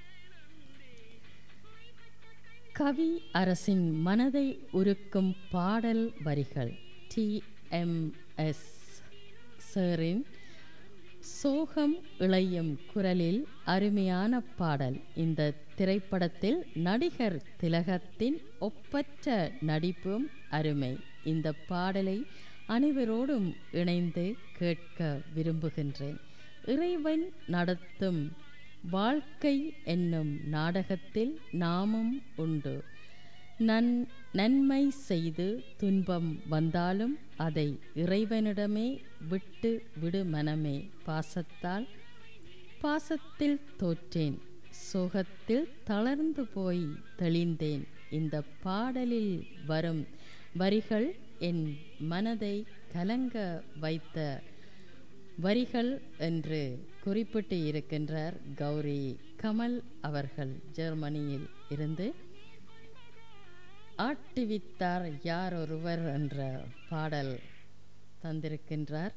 Speaker 1: கவி அரசின் மனதை உருக்கும் பாடல் வரிகள் டி எம் எஸ் சேரின் சோகம் இளையும் குரலில் அருமையான பாடல் இந்த திரைப்படத்தில் நடிகர் திலகத்தின் ஒப்பற்ற நடிப்பும் அருமை இந்த பாடலை அனைவரோடும் இணைந்து கேட்க விரும்புகின்றேன் இறைவன் நடத்தும் வாழ்க்கை என்னும் நாடகத்தில் நாமும் உண்டு நன் நன்மை செய்து துன்பம் வந்தாலும் அதை இறைவனிடமே விட்டு விடு மனமே பாசத்தால் பாசத்தில் தோற்றேன் சோகத்தில் தளர்ந்து போய் தெளிந்தேன் இந்த பாடலில் வரும் வரிகள் என் மனதை கலங்க வைத்த வரிகள் என்று குறிப்பிட்டு இருக்கின்றார் கௌரி கமல் அவர்கள் ஜெர்மனியில் இருந்து ஆட்டுவித்தார் யார் ஒருவர் என்ற பாடல் தந்திருக்கின்றார்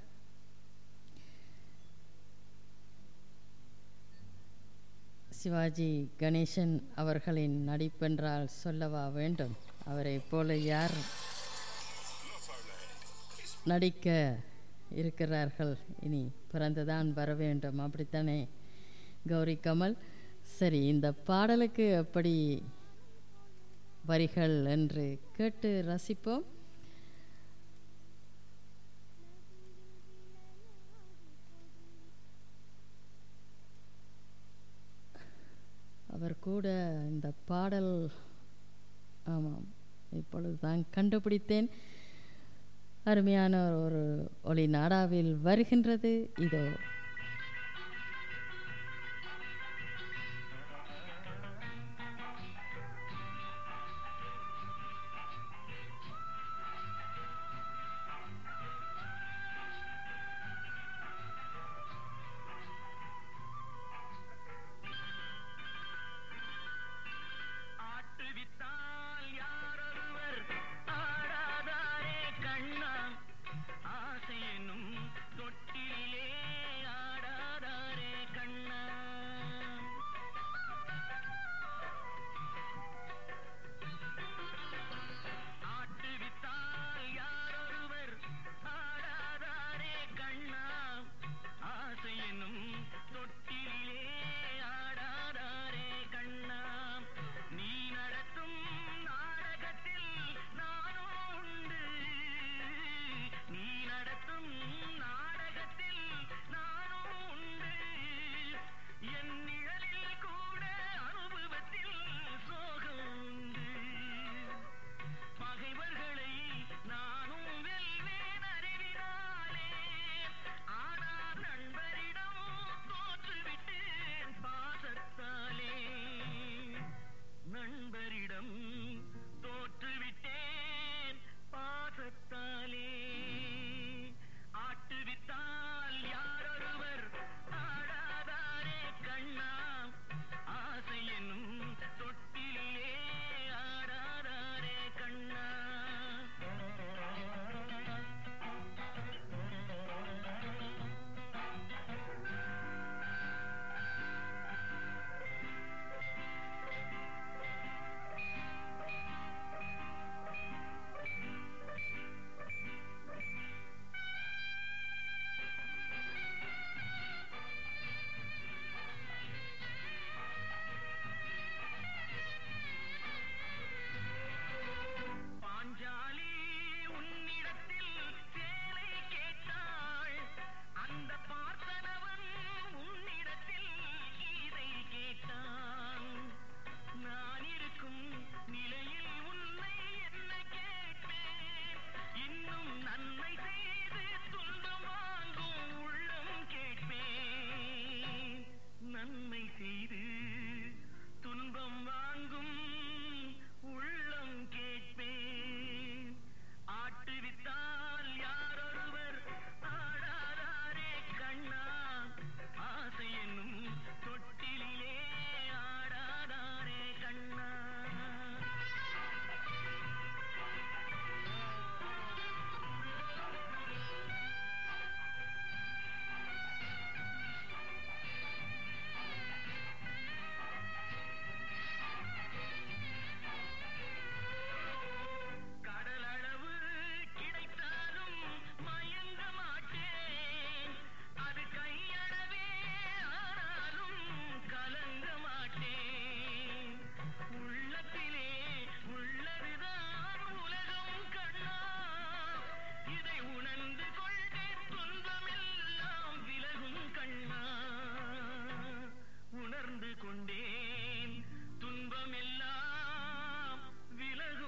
Speaker 1: சிவாஜி கணேசன் அவர்களின் நடிப்பென்றால் சொல்லவா வேண்டும் அவரை போல யார் நடிக்க இருக்கிறார்கள் இனி பிறந்துதான் வர வேண்டும் அப்படித்தானே கௌரி கமல் சரி இந்த பாடலுக்கு எப்படி வரிகள் என்று கேட்டு ரசிப்போம் அவர் கூட இந்த பாடல் ஆமாம் இப்பொழுது தான் கண்டுபிடித்தேன் அருமையான ஒரு ஒளி நாடாவில் வருகின்றது இதோ
Speaker 7: ஆட்டுவித்தால் யாரொருவர் ஆடாதாரே கண்ணா ஆசை என்னும் தொட்டிலே ஆடாதாரே கண்ணா ஆட்டுவித்தால் யாரொருவர் ஆடாதாரே கண்ணா ஆசை என்னும் தொட்டிலே ஆடாதாரே கண்ணா நீ நடத்தும் நாடகத்தில் நானும் உண்டு நீ நடத்தும் நாடகத்தில் நானும் உண்டு என் நிழலில் கூட அனுபவத்தில் சோகம் உண்டு பகைவர்களை நானும் வெல்வேன் அறிவினாலே ஆனால் நண்பரிடம் தோற்றுவிட்டேன் பாசத்தாலே நண்பரிடம் தோற்றுவிட்டேன் பாசத்தாலே ஆட்டுவித்தால் யாரொருவர் ஆடாதாரே கண்ணா ஆசை என்னும் தொட்டிலே ஆடாதாரே கண்ணா பாஞ்சாலி உன்னிடத்தில் சேலை கேட்டாள் அந்த பார்த்தனவன் உன்னிடத்தில் கீதை கேட்டான் நான் இருக்கும் நிலையில் உன்னை என்ன கேட்பேன் இன்னும் நன்மை செய்து துன்பம் வாங்கும் உள்ளம் கேட்பேன் நன்மை செய்து துன்பம் வாங்கும் உள்ளம் கேட்பேன் ஆட்டுவித்தால் யாரொருவர் ஆடாதாரே கண்ணா ஆசை என்னும் தொட்டிலே ஆடாதாரே கண்ணா கடலளவு கிடைத்தாலும் மயங்க மாட்டேன் அது கையளவே ஆனாலும் கலங்க மாட்டேன் உள்ளத்திலே உள்ளதுதான் உலகம் கண்ணா இதை உணர்ந்து கொண்டேன் துன்பமெல்லாம் விலகும் கண்ணா உணர்ந்து கொண்டேன் துன்பமெல்லாம் விலகும்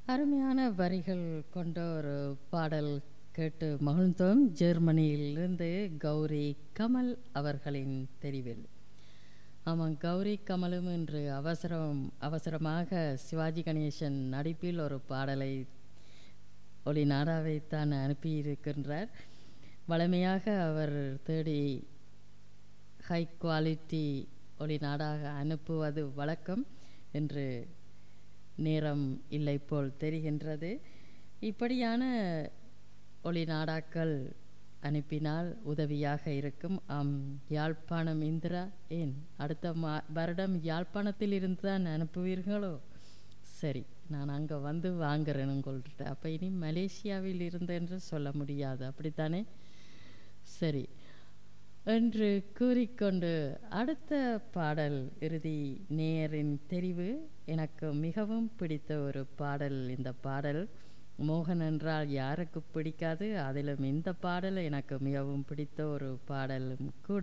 Speaker 1: அருமையான வரிகள் கொண்ட ஒரு பாடல் கேட்டு மகிழ்ந்தோம் ஜெர்மனியிலிருந்து கௌரி கமல் அவர்களின் தெரிவில் ஆமாம் கௌரி கமலும் இன்று அவசரம் அவசரமாக சிவாஜி கணேசன் நடிப்பில் ஒரு பாடலை ஒளி நாடாவைத்தான் அனுப்பியிருக்கின்றார் வழமையாக அவர் தேடி ஹை குவாலிட்டி ஒளி நாடாக அனுப்புவது வழக்கம் என்று நேரம் இல்லை போல் தெரிகின்றது இப்படியான ஒளி நாடாக்கள் அனுப்பினால் உதவியாக இருக்கும் ஆம் யாழ்ப்பாணம் இந்திரா ஏன் அடுத்த மா வருடம் யாழ்ப்பாணத்தில் இருந்து தான் அனுப்புவீர்களோ சரி நான் அங்கே வந்து வாங்குறேன்னு கொள்கிட்ட அப்போ இனி மலேசியாவில் இருந்து என்று சொல்ல முடியாது அப்படித்தானே சரி என்று கூறிக்கொண்டு அடுத்த பாடல் இறுதி நேரின் தெரிவு எனக்கு மிகவும் பிடித்த ஒரு பாடல் இந்த பாடல் மோகன் என்றால் யாருக்கு பிடிக்காது அதிலும் இந்த பாடல் எனக்கு மிகவும் பிடித்த ஒரு பாடலும் கூட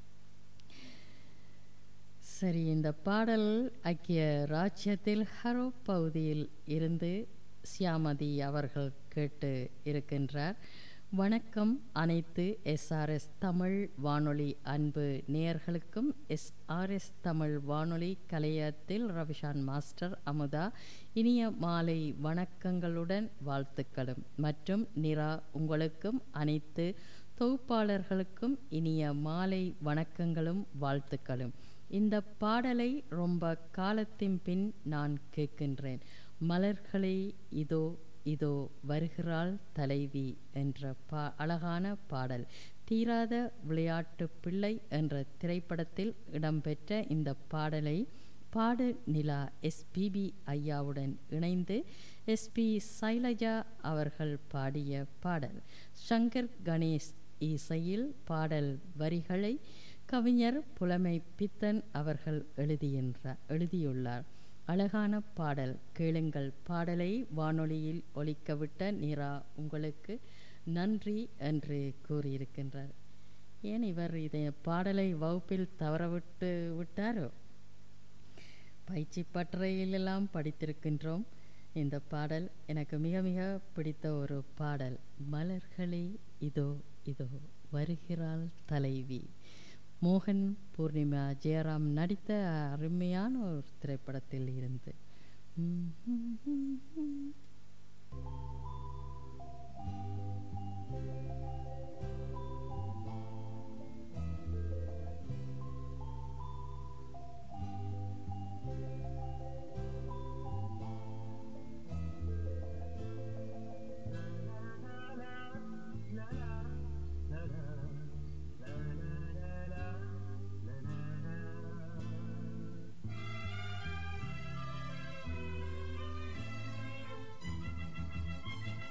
Speaker 1: சரி இந்த பாடல் ஐக்கிய ராஜ்யத்தில் ஹரோ பகுதியில் இருந்து சியாமதி அவர்கள் கேட்டு இருக்கின்றார் வணக்கம் அனைத்து எஸ்ஆர்எஸ் தமிழ் வானொலி அன்பு நேயர்களுக்கும் எஸ்ஆர்எஸ் தமிழ் வானொலி கலையத்தில் ரவிஷான் மாஸ்டர் அமுதா இனிய மாலை வணக்கங்களுடன் வாழ்த்துக்களும் மற்றும் நிரா உங்களுக்கும் அனைத்து தொகுப்பாளர்களுக்கும் இனிய மாலை வணக்கங்களும் வாழ்த்துக்களும் இந்த பாடலை ரொம்ப காலத்தின் பின் நான் கேட்கின்றேன் மலர்களே இதோ இதோ வருகிறாள் தலைவி என்ற பா அழகான பாடல் தீராத விளையாட்டு பிள்ளை என்ற திரைப்படத்தில் இடம்பெற்ற இந்த பாடலை பாடு நிலா எஸ்பிபி ஐயாவுடன் இணைந்து எஸ்பி சைலஜா அவர்கள் பாடிய பாடல் சங்கர் கணேஷ் இசையில் பாடல் வரிகளை கவிஞர் புலமை பித்தன் அவர்கள் எழுதியின்றார் எழுதியுள்ளார் அழகான பாடல் கேளுங்கள் பாடலை வானொலியில் ஒலிக்கவிட்ட நிரா உங்களுக்கு நன்றி என்று கூறியிருக்கின்றார் ஏன் இவர் இதை பாடலை வகுப்பில் தவறவிட்டு விட்டாரோ பயிற்சி பட்டறையிலெல்லாம் படித்திருக்கின்றோம் இந்த பாடல் எனக்கு மிக மிக பிடித்த ஒரு பாடல் மலர்களே இதோ இதோ வருகிறாள் தலைவி மோகன் பூர்ணிமா ஜெயராம் நடித்த அருமையான ஒரு திரைப்படத்தில் இருந்து
Speaker 7: la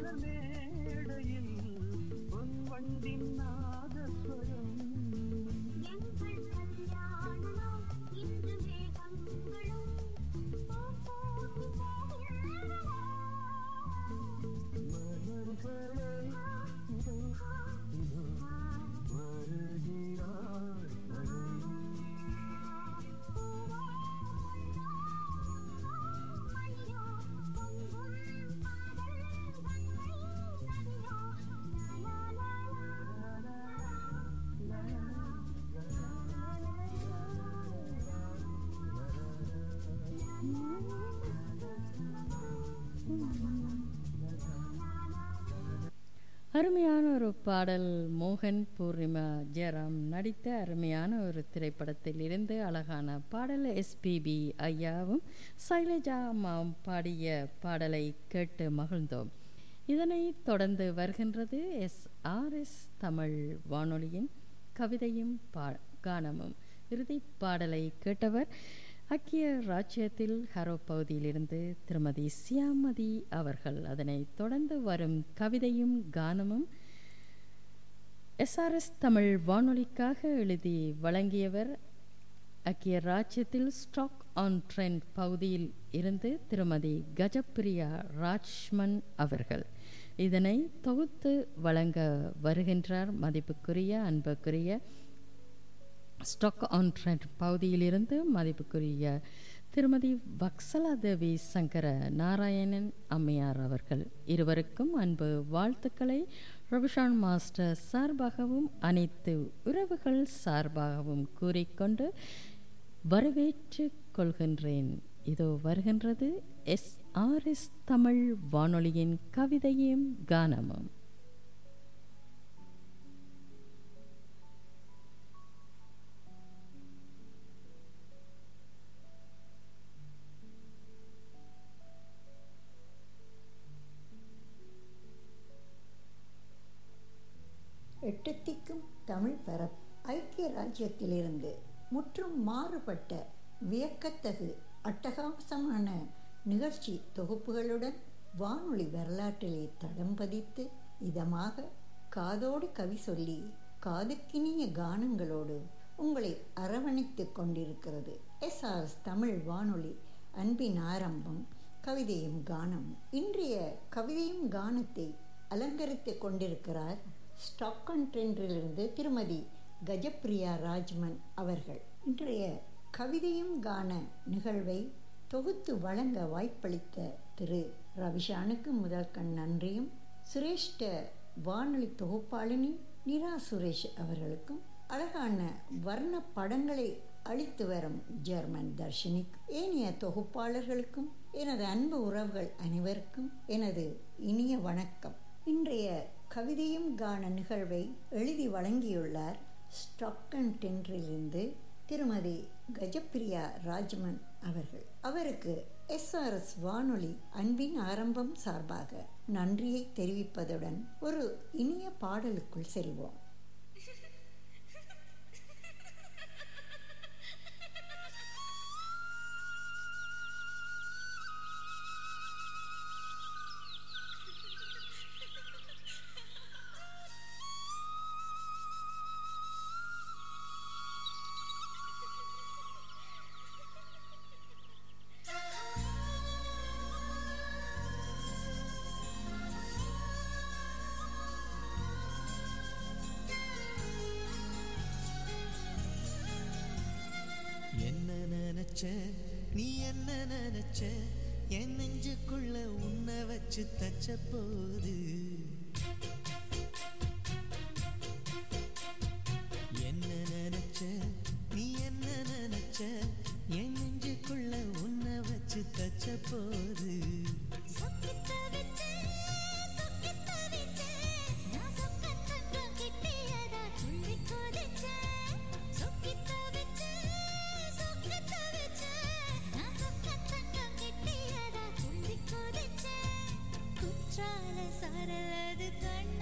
Speaker 6: காதல் மேடையில் பொன் வண்டி நாதஸ்வரம்
Speaker 2: எங்கள் கல்யாணமோ இன்று மேகங்களும் பூப்பூசி போகின்றன.
Speaker 6: மலர்களே இதோ இதோ வருகிறாள்
Speaker 2: மணியோ பொங்கும் காதல் கங்கை நதியோ லா லா லா லா
Speaker 1: அருமையான ஒரு பாடல் மோகன் பூர்ணிமா ஜெயராம் நடித்த அருமையான ஒரு திரைப்படத்தில் இருந்து அழகான பாடல் எஸ்பிபி ஐயாவும் சைலஜா அம்மாவும் பாடிய பாடலை கேட்டு மகிழ்ந்தோம் இதனை தொடர்ந்து வருகின்றது எஸ் ஆர் எஸ் தமிழ் வானொலியின் கவிதையும் பா கானமும் இறுதி பாடலை கேட்டவர் அக்கிய ராஜ்யத்தில் ஹரோ பகுதியிலிருந்து திருமதி சியாமதி அவர்கள் அதனைத் தொடர்ந்து வரும் கவிதையும் கானமும் எஸ்ஆர்எஸ் தமிழ் வானொலிக்காக எழுதி வழங்கியவர் அக்கிய ராஜ்யத்தில் ஸ்டாக் ஆன் ட்ரெண்ட் பகுதியில் இருந்து திருமதி கஜப்பிரியா ராஜ்மன் அவர்கள் இதனை தொகுத்து வழங்க வருகின்றார் மதிப்புக்குரிய அன்புக்குரிய ஸ்டாக் ஆன் ட்ரெண்ட் பகுதியிலிருந்து மதிப்புக்குரிய திருமதி வக்சலா தேவி சங்கர நாராயணன் அம்மையார் அவர்கள் இருவருக்கும் அன்பு வாழ்த்துக்களை ரவிஷான் மாஸ்டர் சார்பாகவும் அனைத்து உறவுகள் சார்பாகவும் கூறிக்கொண்டு வரவேற்றுக் கொள்கின்றேன் இதோ வருகின்றது எஸ் ஆர் எஸ் தமிழ் வானொலியின் கவிதையும் கானமும்
Speaker 8: எட்டுத்திக்கும் தமிழ் பரப் ஐக்கிய ராஜ்யத்திலிருந்து முற்றும் மாறுபட்ட வியக்கத்தகு அட்டகாசமான நிகழ்ச்சி தொகுப்புகளுடன் வானொலி வரலாற்றிலே தடம் பதித்து இதமாக காதோடு கவி சொல்லி காதுக்கினிய கானங்களோடு உங்களை அரவணைத்துக் கொண்டிருக்கிறது எஸ்ஆர்எஸ் தமிழ் வானொலி அன்பின் ஆரம்பம் கவிதையும் கானமும் இன்றைய கவிதையும் கானத்தை அலங்கரித்துக் கொண்டிருக்கிறார் ஸ்டாக்கன் ட்ரெண்டிலிருந்து திருமதி கஜப்பிரியா ராஜ்மன் அவர்கள் இன்றைய கவிதையும் கான நிகழ்வை தொகுத்து வழங்க வாய்ப்பளித்த திரு ரவிஷானுக்கு முதல் கண் நன்றியும் சிரேஷ்ட வானொலி தொகுப்பாளினி நிரா சுரேஷ் அவர்களுக்கும் அழகான வர்ண படங்களை அளித்து வரும் ஜெர்மன் தர்ஷினிக் ஏனைய தொகுப்பாளர்களுக்கும் எனது அன்பு உறவுகள் அனைவருக்கும் எனது இனிய வணக்கம் இன்றைய கவிதையும் கான நிகழ்வை எழுதி வழங்கியுள்ளார் ஸ்டாக்கன் டென்றிலிருந்து திருமதி கஜப்பிரியா ராஜ்மன் அவர்கள் அவருக்கு எஸ்ஆர்எஸ் வானொலி அன்பின் ஆரம்பம் சார்பாக நன்றியை தெரிவிப்பதுடன் ஒரு இனிய பாடலுக்குள் செல்வோம்
Speaker 9: என்ன நினைச்ச நீ என்ன நினைச்ச என் நெஞ்சுக்குள்ள உன்னை வச்சு தச்ச போது என்ன நினைச்ச நீ என்ன நினைச்ச என் நெஞ்சுக்குள்ள உன்னை வச்சு தச்ச போது
Speaker 2: சொக்கித்த விட்டு சொக்கித்த விட்டு நான் சொக்கத்தங்கம் கிட்டியதா துள்ளி குதிச்சேன் சொக்கித்த விட்டு சொக்கித்த விட்டு நான் சொக்கத்தங்கம் கிட்டியதா துள்ளி குதிச்சேன் குற்றால சரலது கண்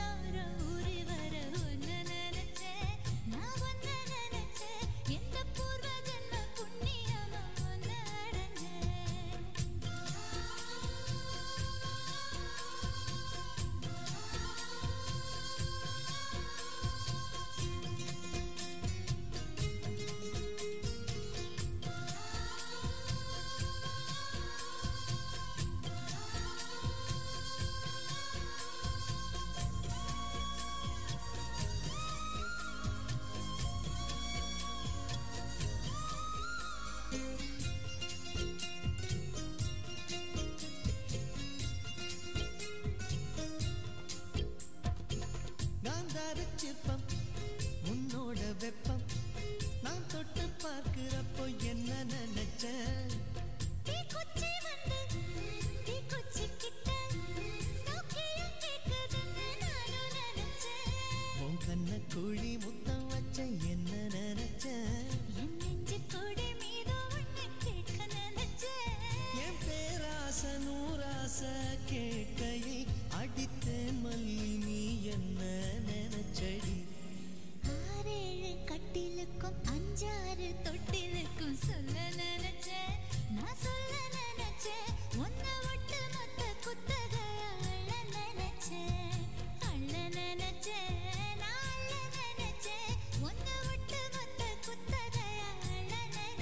Speaker 9: சிற்பம் உன்னோட வெப்பம் நான் தொட்டு பார்க்கிறப்போ என்ன நினைச்ச
Speaker 2: தீக்குச்சி வந்து தீக்குச்சி கிட்ட சௌக்கியம் கேக்குதுன்னு நானும் நினைச்சேன்
Speaker 9: உன் கண்ண குழி முத்தம் வச்ச என்ன நினைச்ச
Speaker 2: என் நெஞ்சு கொடி மீது ஒண்ணு கேட்க நினைச்சேன்
Speaker 9: என் பேராச நூராச கேட்கையில் அடித்தேன் மல்லி நீ என்ன நினைச்சடி
Speaker 2: ஆறேழு கட்டிலுக்கும் அஞ்சாறு தொட்டிலுக்கும் சொல்ல நினைச்சேன் நான் சொல்ல நினைச்சேன் உன்னை விட்டு மொத்த குத்தகைய அள்ள நினைச்சேன் அள்ள நினைச்சேன் நான் அள்ள நினைச்சேன் உன்னை விட்டு மொத்த குத்தகைய அள்ள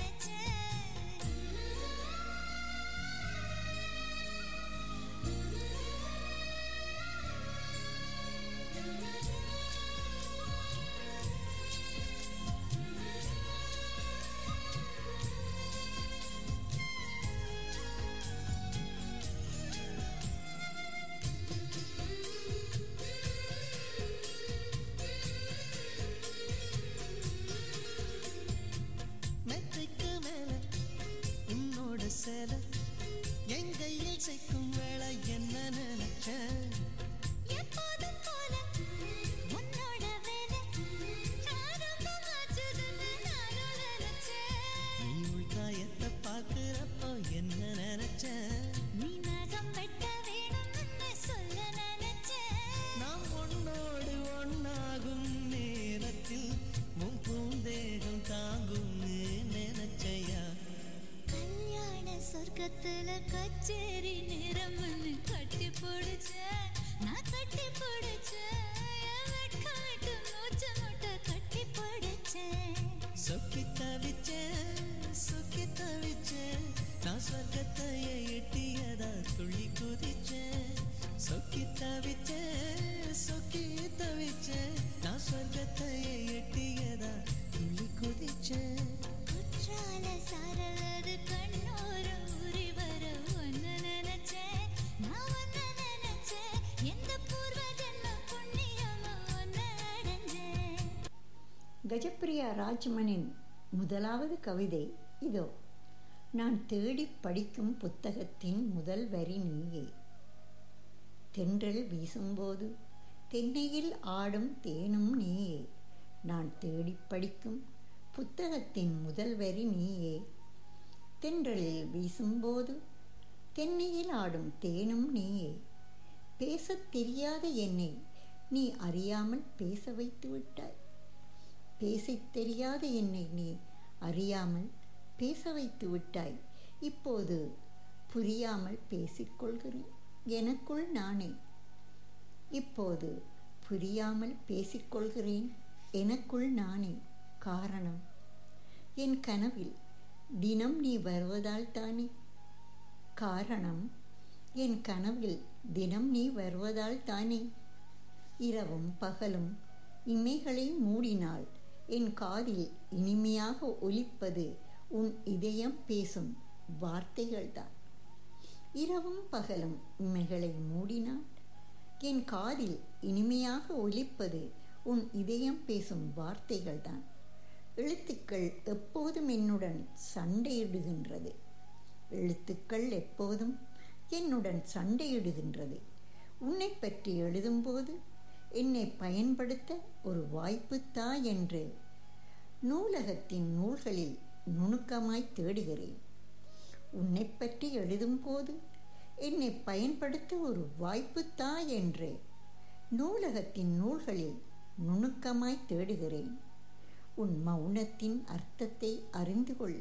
Speaker 9: மெத்தைக்கு மேல உன்னோட சேலை என் கையில் சேர்க்கும் வேலை என்ன நினைச்ச
Speaker 2: எப்போதும் போல உன்னோட வேலை ஆரம்பமாச்சதுன்னு நானும் நினைச்சேன்
Speaker 9: நீ உள்காயத்தை பார்க்கிறப்போ என்ன நினைச்ச
Speaker 2: நீ நகம் வெட்ட வேணும்னு சொல்ல நினைச்சேன்
Speaker 9: நாம் ஒன்னோடு ஒன்னாகும் நேரத்தில் உன் பூந்தேகம் தாங்கும்னு நினைச்சையா
Speaker 2: கல்யாண சொர்க்கத்துல கச்சேரி நிறம்னு கட்டி பிடிச்சேன் நான் கட்டி பிடிச்சேன் என் வெட்கம் விட்டு மூச்ச முட்டை கட்டி பிடிச்சேன்
Speaker 9: சொக்கி தவிச்சேன் சொக்கி தவிச்சேன் நான் சொர்க்கத்தையே எட்டியதா துள்ளி குதிச்சேன் சொக்கி தவிச்சேன் சொக்கி தவிச்சேன் நான் சொர்க்கத்தையே எட்டியதா துள்ளி குதிச்சேன்
Speaker 2: குற்றால சாரலது கண்ணோர ஊறி வர ஒன்னு நினைச்சேன் நான் ஒன்னு நினைச்சேன் எந்த பூர்வ ஜென்ம புண்ணியமா ஒன்னு அடைஞ்சேன்
Speaker 8: கஜப்பிரியா ராஜ்மனின் முதலாவது கவிதை இதோ நான் தேடி படிக்கும் புத்தகத்தின் முதல் வரி நீயே தென்றல் வீசும்போது தென்னையில் ஆடும் தேனும் நீயே நான் தேடி படிக்கும் புத்தகத்தின் முதல் வரி நீயே தென்றலில் வீசும்போது தென்னையில் ஆடும் தேனும் நீயே பேசத் தெரியாத என்னை நீ அறியாமல் பேச வைத்து விட்டாய் பேசத் தெரியாத என்னை நீ அறியாமல் பேச வைத்து விட்டாய் இப்போது புரியாமல் பேசிக்கொள்கிறேன் எனக்குள் நானே இப்போது புரியாமல் பேசிக்கொள்கிறேன் எனக்குள் நானே காரணம் என் கனவில் தினம் நீ வருவதால் தானே காரணம் என் கனவில் தினம் நீ வருவதால் தானே இரவும் பகலும் இமைகளை மூடினால் என் காதில் இனிமையாக ஒலிப்பது உன் இதயம் பேசும் வார்த்தைகள்தான் இரவும் பகலும் இமைகளை மூடினால் என் காதில் இனிமையாக ஒலிப்பது உன் இதயம் பேசும் வார்த்தைகள்தான் எழுத்துக்கள் எப்போதும் என்னுடன் சண்டையிடுகின்றது எழுத்துக்கள் எப்போதும் என்னுடன் சண்டையிடுகின்றது உன்னை பற்றி எழுதும்போது என்னை பயன்படுத்த ஒரு வாய்ப்பு தா என்று நூலகத்தின் நூல்களில் நுணுக்கமாய் தேடுகிறேன் உன்னை பற்றி எழுதும்போது என்னை பயன்படுத்த ஒரு வாய்ப்பு தா என்று நூலகத்தின் நூல்களில் நுணுக்கமாய் தேடுகிறேன் உன் மௌனத்தின் அர்த்தத்தை அறிந்து கொள்ள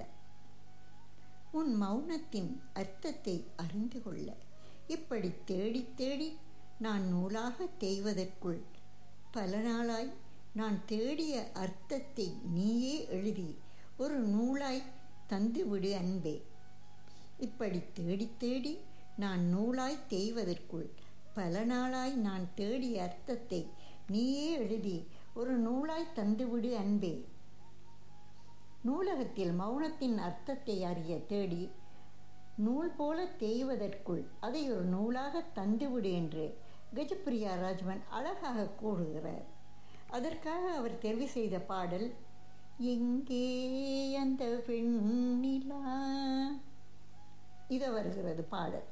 Speaker 8: உன் மௌனத்தின் அர்த்தத்தை அறிந்து கொள்ள இப்படி தேடி தேடி நான் நூலாக தேய்வதற்குள் பல நாளாய் நான் தேடிய அர்த்தத்தை நீயே எழுதி ஒரு நூலாய் தந்துவிடு அன்பே இப்படி தேடி தேடி நான் நூலாய் தேய்வதற்குள் பல நாளாய் நான் தேடிய அர்த்தத்தை நீயே எழுதி ஒரு நூலாய் தந்துவிடு அன்பே நூலகத்தில் மௌனத்தின் அர்த்தத்தை அறிய தேடி நூல் போல தேய்வதற்குள் அதை ஒரு நூலாக தந்துவிடு என்று கஜப்பிரியா ராஜ்மன் அழகாக கூறுகிறார் அதற்காக அவர் தெரிவு செய்த பாடல் எங்கே அந்த வெண்ணிலா இது வருகிறது பாடல்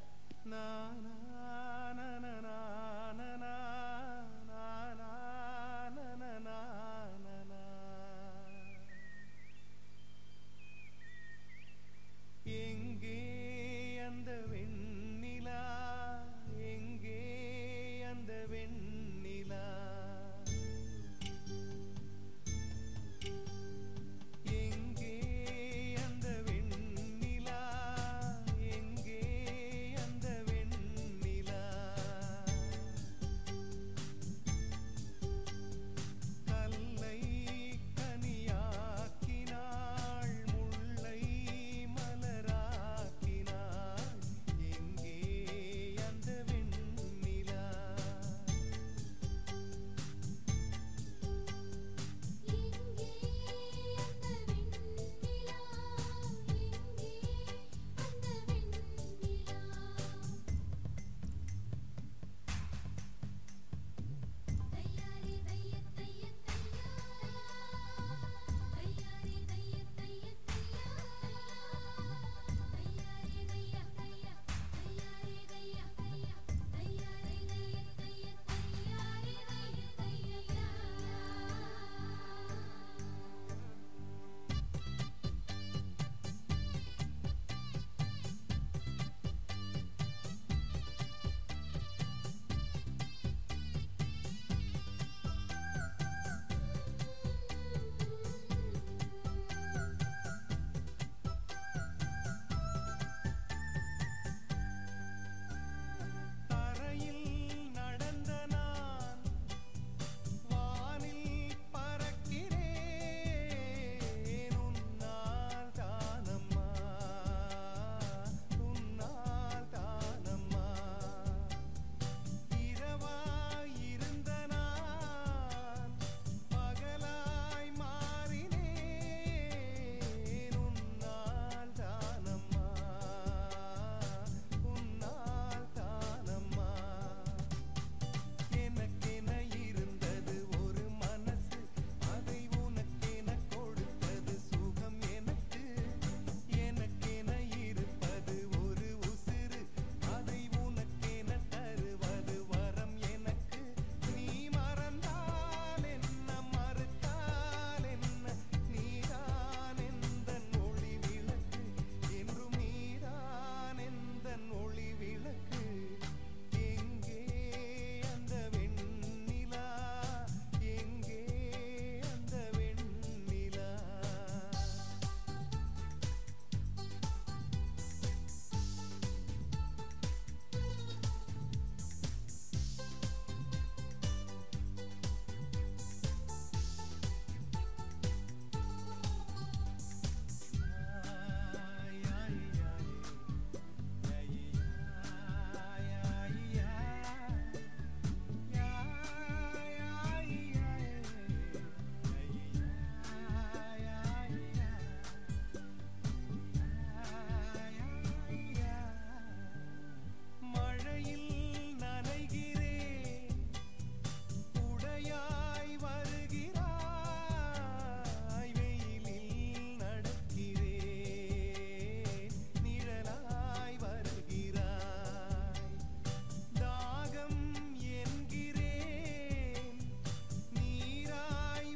Speaker 9: எங்கே அந்த வெண்ணிலா எங்கே அந்த வெண்ணிலா எங்கே அந்த வெண்ணிலா எங்கே அந்த வெண்ணிலா கல்லை கனியாக்கினாள் முல்லை மலராக்கினாள் எங்கே அந்த வெண்ணிலா
Speaker 4: எங்கே அந்த வெண்ணிலா எங்கே அந்த வெண்ணிலா தையாரி தைய தைய தையா தையாரி தைய தைய தையா தையாரி தைய தைய தையாரி தைய தைய தையாரி தைய தைய தையாரி தைய தையா
Speaker 9: தரையில் நடந்த நான் வானில் பறக்கிறேன் உன்னால் தானம்மா உன்னால் தானம்மா இரவாய் இருந்த நான் பகலாய் மாறினேன் உன்னால் தானம்மா உன்னால் தானம்மா எனக்கென இருந்தது ஒரு மனசு அதை உனக்கென கொடுத்தது சுகம் எனக்கு எனக்கென இருப்பது ஒரு உசிறு அதை உனக்கென தருவது வரம் எனக்கு நீ மறந்தால் என்ன மறுத்தால் என்ன நீதான் எந்தன் ஒளி விளக்கு என்றும் நீதான் எந்தன் ஒளி விளக்கு எங்கே அந்த வெண்ணிலா எங்கே அந்த வெண்ணிலா மழையில் நனைகிறேன் உடையாய் வருகிறாய் வெயிலில் நடக்கிறேன் நிழலாய் வருகிறாய் தாகம் என்கிறேன் நீராய்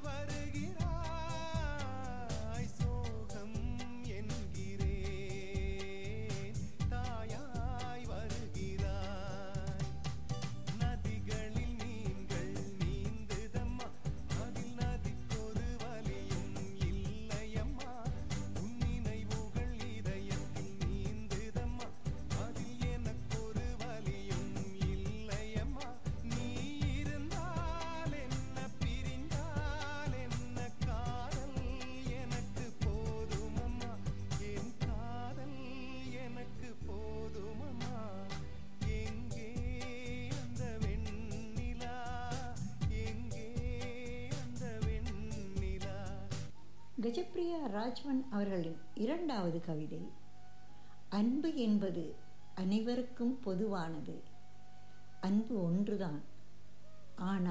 Speaker 9: வருகிறாய் சோகம் என்கிறேன் தாயாய் வருகிறாய் நதிகளில் நீங்கள் நீந்துதம்மா அதில் நதிக்கொரு வலியும் இல்லையம்மா உன் நினைவுகள் இதயத்தில் நீந்துதம்மா அதில் எனக்கொரு வலியும் இல்லையம்மா நீ இருந்தால் என்ன பிரிந்தால் என்ன காதல் எனக்கு போதுமம்மா என் காதல் எனக்கு போதுமம்மா எங்கே அந்த வெண்ணிலா எங்கே அந்த வெண்ணிலா
Speaker 8: கஜப்பிரியா ராஜ்வன் அவர்களின் இரண்டாவது கவிதை அன்பு என்பது அனைவருக்கும் பொதுவானது அன்பு ஒன்றுதான் ஆனால்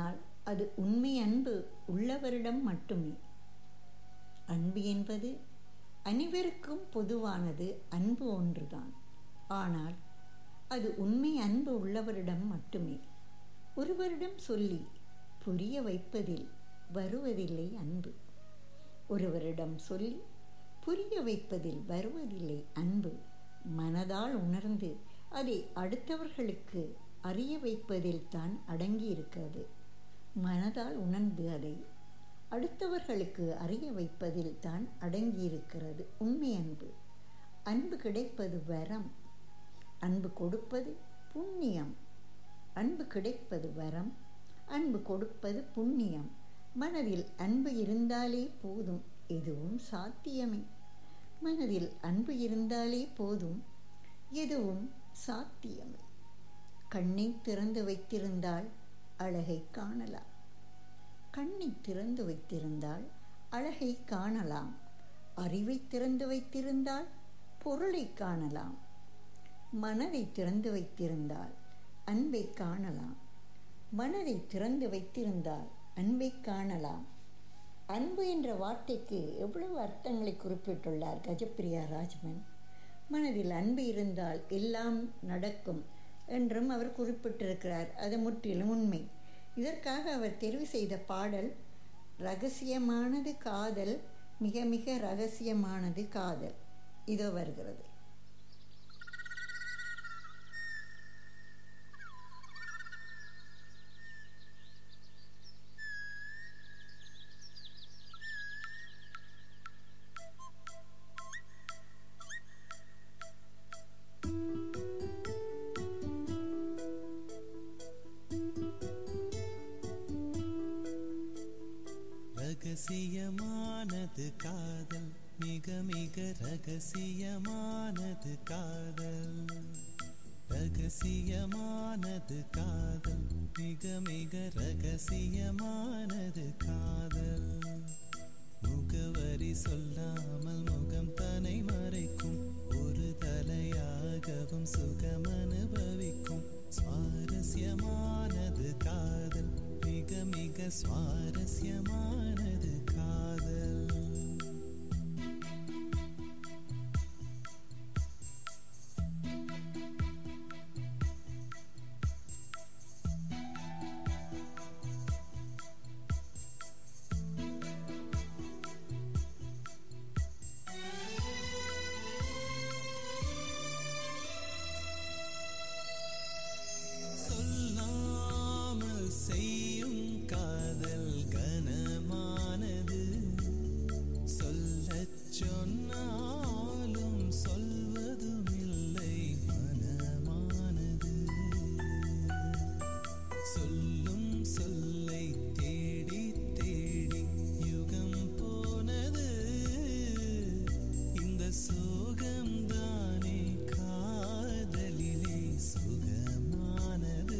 Speaker 8: அது உண்மை அன்பு உள்ளவரிடம் மட்டுமே அன்பு என்பது அனைவருக்கும் பொதுவானது அன்பு ஒன்றுதான் ஆனால் அது உண்மை அன்பு உள்ளவரிடம் மட்டுமே ஒருவரிடம் சொல்லி புரிய வைப்பதில் வருவதில்லை அன்பு ஒருவரிடம் சொல்லி புரிய வைப்பதில் வருவதில்லை அன்பு மனதால் உணர்ந்து அதை அடுத்தவர்களுக்கு அறிய வைப்பதில் தான் அடங்கியிருக்கிறது மனதால் உணர்ந்து அதை அடுத்தவர்களுக்கு அறிய வைப்பதில் தான் அடங்கியிருக்கிறது உண்மை அன்பு அன்பு கிடைப்பது வரம் அன்பு கொடுப்பது புண்ணியம் அன்பு கிடைப்பது வரம் அன்பு கொடுப்பது புண்ணியம் மனதில் அன்பு இருந்தாலே போதும் எதுவும் சாத்தியமே மனதில் அன்பு இருந்தாலே போதும் எதுவும் சாத்தியமே கண்ணை திறந்து வைத்திருந்தால் அழகை காணலாம் கண்ணை திறந்து வைத்திருந்தால் அழகை காணலாம் அறிவை திறந்து வைத்திருந்தால் பொருளை காணலாம் மனதை திறந்து வைத்திருந்தால் அன்பை காணலாம் மனதை திறந்து வைத்திருந்தால் அன்பை காணலாம் அன்பு என்ற வார்த்தைக்கு எவ்வளவு அர்த்தங்களை குறிப்பிட்டுள்ளார் கஜப்பிரியா ராஜமன் மனதில் அன்பு இருந்தால் எல்லாம் நடக்கும் என்றும் அவர் குறிப்பிட்டிருக்கிறார் அது முற்றிலும் உண்மை இதற்காக அவர் தெரிவு செய்த பாடல் ரகசியமானது காதல் மிக மிக ரகசியமானது காதல் இதோ வருகிறது
Speaker 9: ரகசியமானது காதல் மிக மிக ரகசியமானது காதல் ரகசியமானது காதல் மிக மிக ரகசியமானது காதல் முகவரி சொல்லாமல் முகம் தனை மறைக்கும் ஒரு தலையாகவும் சுகம் அனுபவிக்கும் சுவாரஸ்யமானது காதல் மிக மிக சுவாரஸ்யமானது காதல் சொல்லாமல் செய்யும் காதல் கனமானது சொல்லச் சொன்னாலும் சொல்வதும் இல்லை மனமானது சொல்லும் சொல்லை தேடி தேடி யுகம் போனது இந்த சோகம்தானே காதலிலே சுகமானது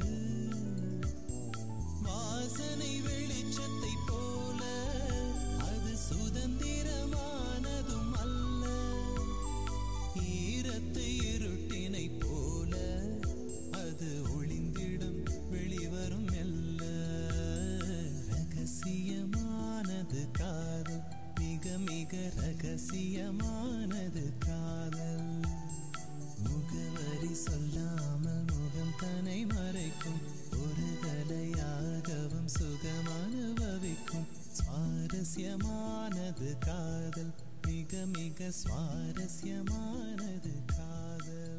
Speaker 9: வாசனை வெளிச்சத்தை போல அது சுதந்திரமானதும் அல்ல ஈரத்தை இருட்டினை போல அது ஒளிந்திடும் வெளிவரும் மெல்ல ரகசியமானது காதல் மிக மிக ரகசியமானது காதல் முகவரி சொல்லாமல் முகம் தனை மறைக்கும் ஒரு கலையாகவும் சுகம் அனுபவிக்கும் சுவாரஸ்யமானது காதல் மிக மிக சுவாரஸ்யமானது காதல்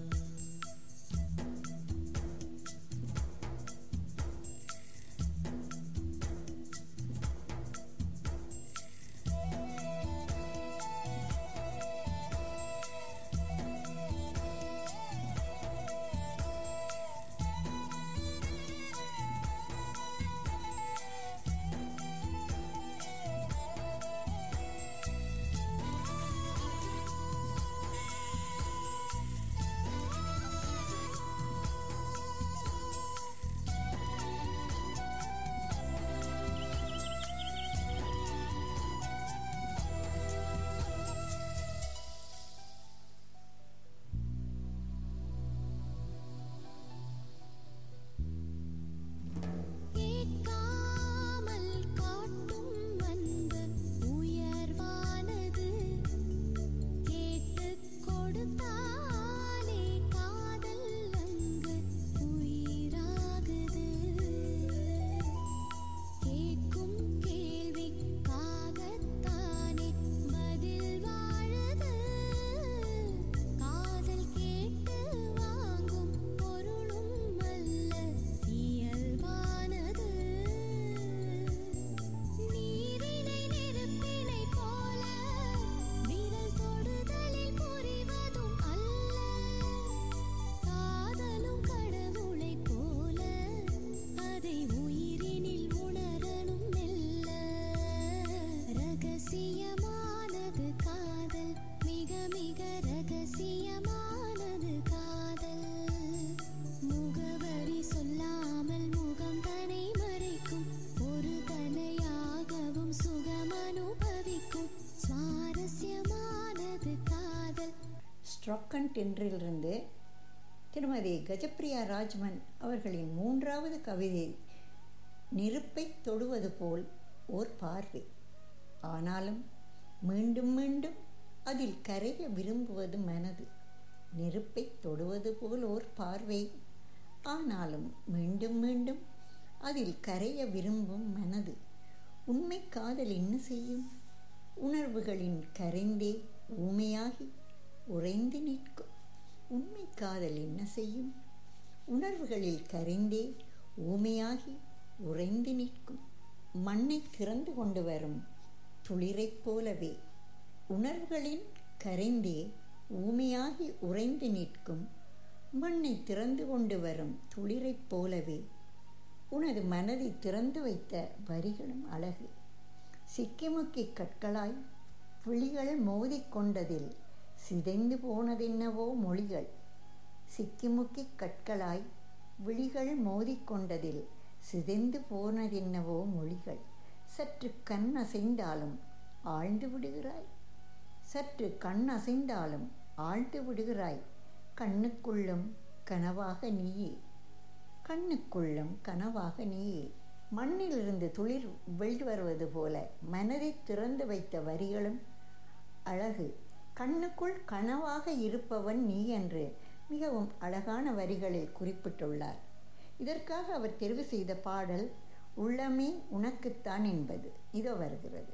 Speaker 4: ரகசியமானது காதல் மிக மிக ரகசியமானது காதல் முகவரி சொல்லாமல் முகம் தனை மறைக்கும் ஒரு தலையாகவும் சுகம் அனுபவிக்கும் சுவாரஸ்யமானது காதல்
Speaker 8: ஸ்ட்ரொக்கன் டென்றிலிருந்து திருமதி கஜப்பிரியா ராஜ்மன் அவர்களின் மூன்றாவது கவிதை நெருப்பை தொடுவது போல் ஓர் பார்வை ஆனாலும் மீண்டும் மீண்டும் அதில் கரைய விரும்புவது மனது நெருப்பை தொடுவது போல் ஓர் பார்வை ஆனாலும் மீண்டும் மீண்டும் அதில் கரைய விரும்பும் மனது உண்மை காதல் என்ன செய்யும் உணர்வுகளின் கரைந்தே ஊமையாகி உறைந்து நிற்கும் உண்மை காதல் என்ன செய்யும் உணர்வுகளில் கரைந்தே ஊமையாகி உறைந்து நிற்கும் மண்ணை திறந்து கொண்டு வரும் துளிரைப் போலவே உணர்வுகளின் கரைந்தே ஊமையாகி உறைந்து நிற்கும் மண்ணை திறந்து கொண்டு வரும் துளிரைப் போலவே உனது மனதை திறந்து வைத்த வரிகளும் அழகு சிக்கிமுக்கி கற்களாய் விழிகள் மோதிக்கொண்டதில் சிதைந்து போனதென்னவோ மொழிகள் சிக்கிமுக்கி கற்களாய் விழிகள் மோதிக்கொண்டதில் சிதைந்து போனதென்னவோ மொழிகள் சற்று கண் அசைந்தாலும் ஆழ்ந்து விடுகிறாய் சற்று கண் அசைந்தாலும் ஆழ்ந்து விடுகிறாய் கண்ணுக்குள்ளும் கனவாக நீயே கண்ணுக்குள்ளும் கனவாக நீயே மண்ணிலிருந்து துளிர் வெளிவருவது போல மனதை திறந்து வைத்த வரிகளும் அழகு கண்ணுக்குள் கனவாக இருப்பவன் நீ என்று மிகவும் அழகான வரிகளில் குறிப்பிட்டுள்ளார் இதற்காக அவர் தெரிவு செய்த பாடல் உள்ளமே உனக்குத்தான் என்பது இதோ வருகிறது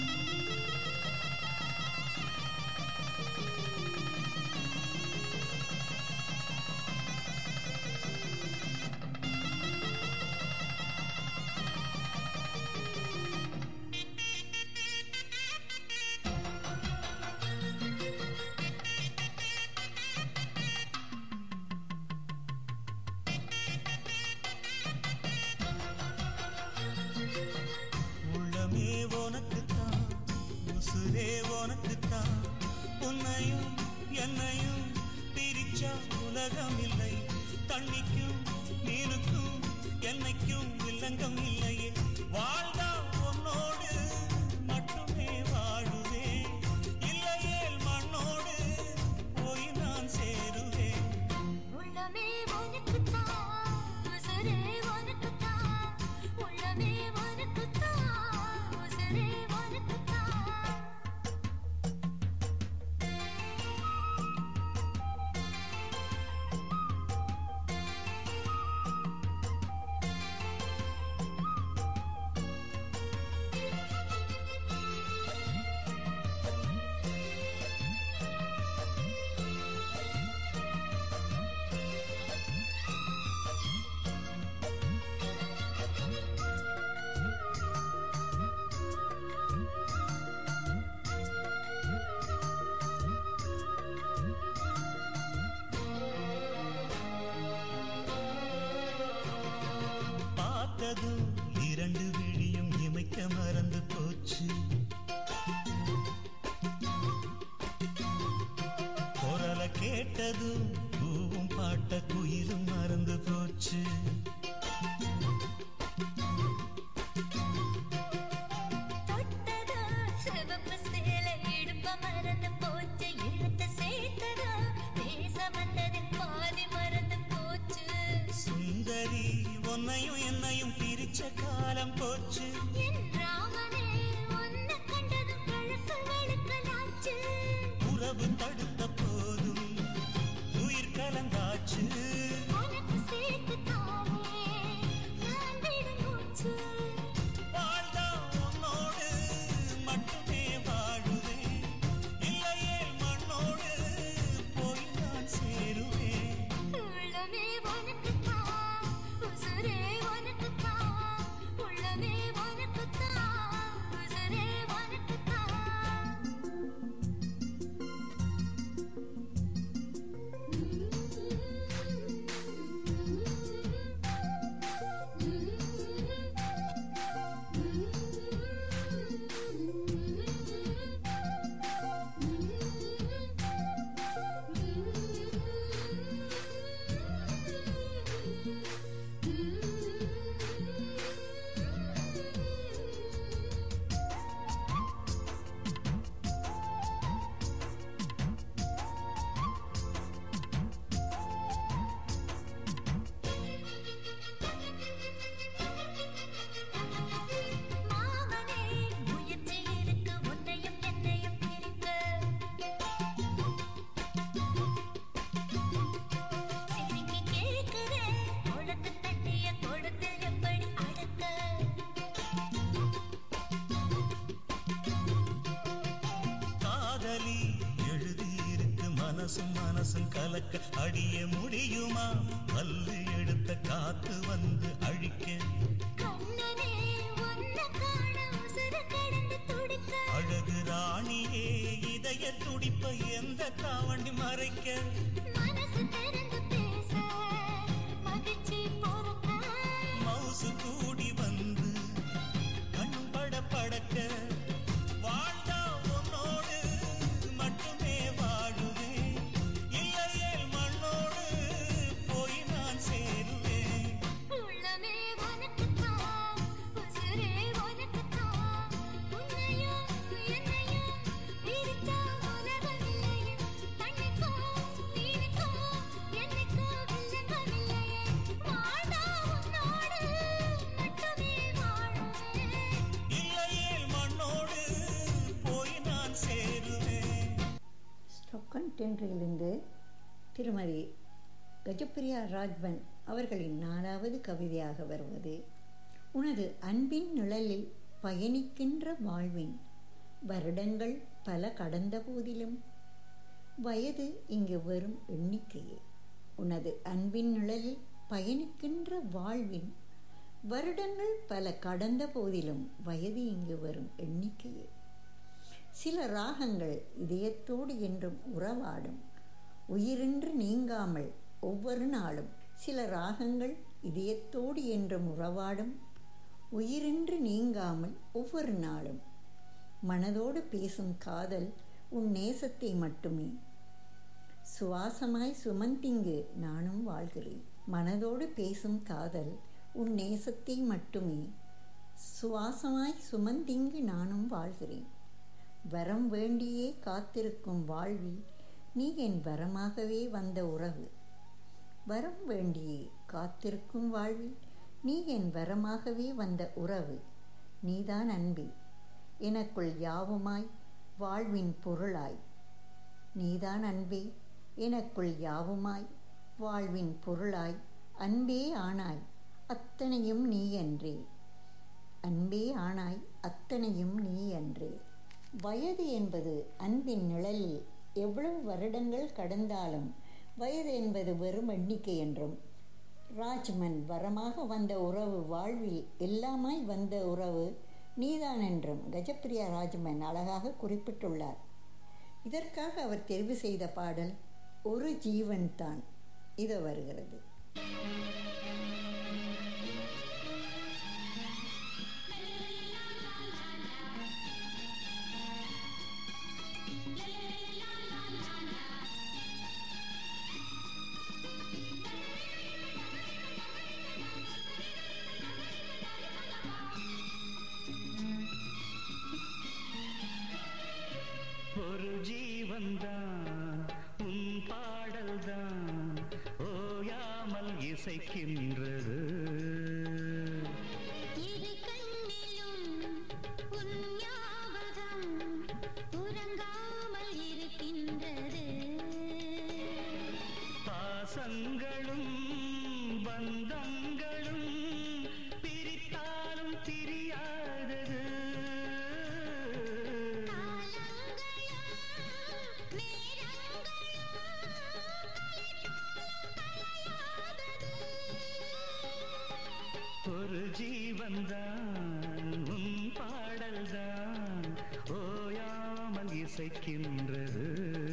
Speaker 9: உள்ளமே உனக்குத்தான் உசுரே உனக்குத்தான் உன்னையும் என்னையும் பிரிச்சா உலகம் இல்லை தண்ணிக்கும் மீனுக்கும் என்னைக்கும் வில்லங்கம் இல்லையே வாழ்ந்தா உன்னோடு மட்டுமே வாழுவேன் இல்லையேல் மண்ணோடு போய் நான் சேருவேன்
Speaker 4: உள்ளமே உனக்குத்தான் உசுரே உனக்குத்தான் உள்ளமே உனக்குத்தான் உசுரே உனக்குத்தான்
Speaker 9: பார்த்ததும் இரண்டு விழியும் இமைக்க மறந்து போச்சு குரல கேட்டதும் பூவும் பாட்ட குயிலும் மறந்து போச்சு
Speaker 4: தொட்டதா சிவப்பு சேலை இடுப்ப மறந்து போச்சு இழுத்து சேர்த்ததா பேச வந்ததில் பாதி மறந்து போச்சு
Speaker 9: சுந்தரி உன்னையும் என்னையும் பிரிச்ச காலம் போச்சு
Speaker 4: என் ராமனே உன்னை கண்டதும் கழுத்து வெளுக்கலாச்சு
Speaker 9: உறவு தடுத்த போதும் உயிர் கலந்தாச்சு
Speaker 4: உனக்கு சேர்த்து தானே நான் விடும் மூச்சு
Speaker 9: வாழ்ந்தா உன்னோடு மட்டுமே வாழுவேன் இல்லையே மண்ணோடு போய் நான் சேருவேன்
Speaker 4: உள்ளமே உனக்குத்தான் உசுரே உனக்குத்தான் உள்ளமே உனக்குத்தான்
Speaker 9: மனசும் மனசும் கலக்க அடிய முடியுமா பல்லு எடுத்த காத்து வந்து அழிக்க
Speaker 2: கண்ணனே உன்ன காண உசுறு கடந்து துடிக்க
Speaker 9: அழகு ராணியே இதய துடிப்ப எந்த காவண்டி மறைக்க
Speaker 2: மனசு திறந்து பேச மகிழ்ச்சி பொறுக்க
Speaker 9: மவுசு கூடி வந்து கண் பட படக்க வாழ்ந்தா உன்னோடு மட்டுமே வாழுவேன் இல்லையே மண்ணோடு போய் நான் சேருவேன்
Speaker 2: உள்ளமே உனக்குத்தான் உசுரே உனக்குத்தான் உன்னையும் என்னையும் பிரிச்சா உலகமில்லையே கண்ணுக்கும் நீனுக்கும் என்னைக்கும் வில்லங்கமில்லையே வாழ்ந்தா உன்னோடு மட்டுமே வாழுவேன்
Speaker 9: இல்லையே மண்ணோடு போய் நான் சேருவேன்
Speaker 8: ஸ்டொக்கன் டென்றிலிருந்து திருமதி கஜப்பிரியா ராஜ்வன் அவர்களின் நாலாவது கவிதையாக வருவது உனது அன்பின் நிழலில் பயணிக்கின்ற வாழ்வின் வருடங்கள் பல கடந்த போதிலும் வயது இங்கு வெறும் எண்ணிக்கையே உனது அன்பின் நிழலில் பயணிக்கின்ற வாழ்வின் வருடங்கள் பல கடந்த போதிலும் வயது இங்கு வரும் எண்ணிக்கையே சில ராகங்கள் இதயத்தோடு என்றும் உறவாடும் உயிரின்றி நீங்காமல் ஒவ்வொரு நாளும் சில ராகங்கள் இதயத்தோடு என்றும் உறவாடும் உயிரின்றி நீங்காமல் ஒவ்வொரு நாளும் மனதோடு பேசும் காதல் உன் நேசத்தை மட்டுமே சுவாசமாய் சுமந்திங்கு நானும் வாழ்கிறேன் மனதோடு பேசும் காதல் உன் நேசத்தை மட்டுமே சுவாசமாய் சுமந்திங்கு நானும் வாழ்கிறேன் வரம் வேண்டியே காத்திருக்கும் வாழ்வில் நீ என் வரமாகவே வந்த உறவு வரம் வேண்டியே காத்திருக்கும் வாழ்வில் நீ என் வரமாகவே வந்த உறவு நீதான் அன்பே எனக்குள் யாவுமாய் வாழ்வின் பொருளாய் நீதான் அன்பே எனக்குள் யாவுமாய் வாழ்வின் பொருளாய் அன்பே ஆனாய் அத்தனையும் நீ என்றே அன்பே ஆனாய் அத்தனையும் நீ என்றே வயது என்பது அன்பின் நிழலில் எவ்வளவு வருடங்கள் கடந்தாலும் வயது என்பது வெறும் எண்ணிக்கை என்றும் ராஜ்மன் வரமாக வந்த உறவு வாழ்வில் எல்லாமாய் வந்த உறவு நீதான் என்றும் கஜப்பிரியா ராஜ்மன் அழகாக குறிப்பிட்டுள்ளார் இதற்காக அவர் தெரிவு செய்த பாடல் ஒரு ஜீவன் தான் இது வருகிறது
Speaker 6: ஒரு ஜீவன்தான் உன் பாடல்தான் ஓயாமல் இசைக்கின்றது
Speaker 2: இரு கண்ணிலும் உன் ஞாபகம் உறங்காமல் இருக்கின்றது
Speaker 6: பாசங்களும் பந்தங்களும் பிரித்தாலும் பிரியாதது ஒரு ஜீவன்தான் உன் பாடல்தான் ஓயாமல் இசைக்கின்றது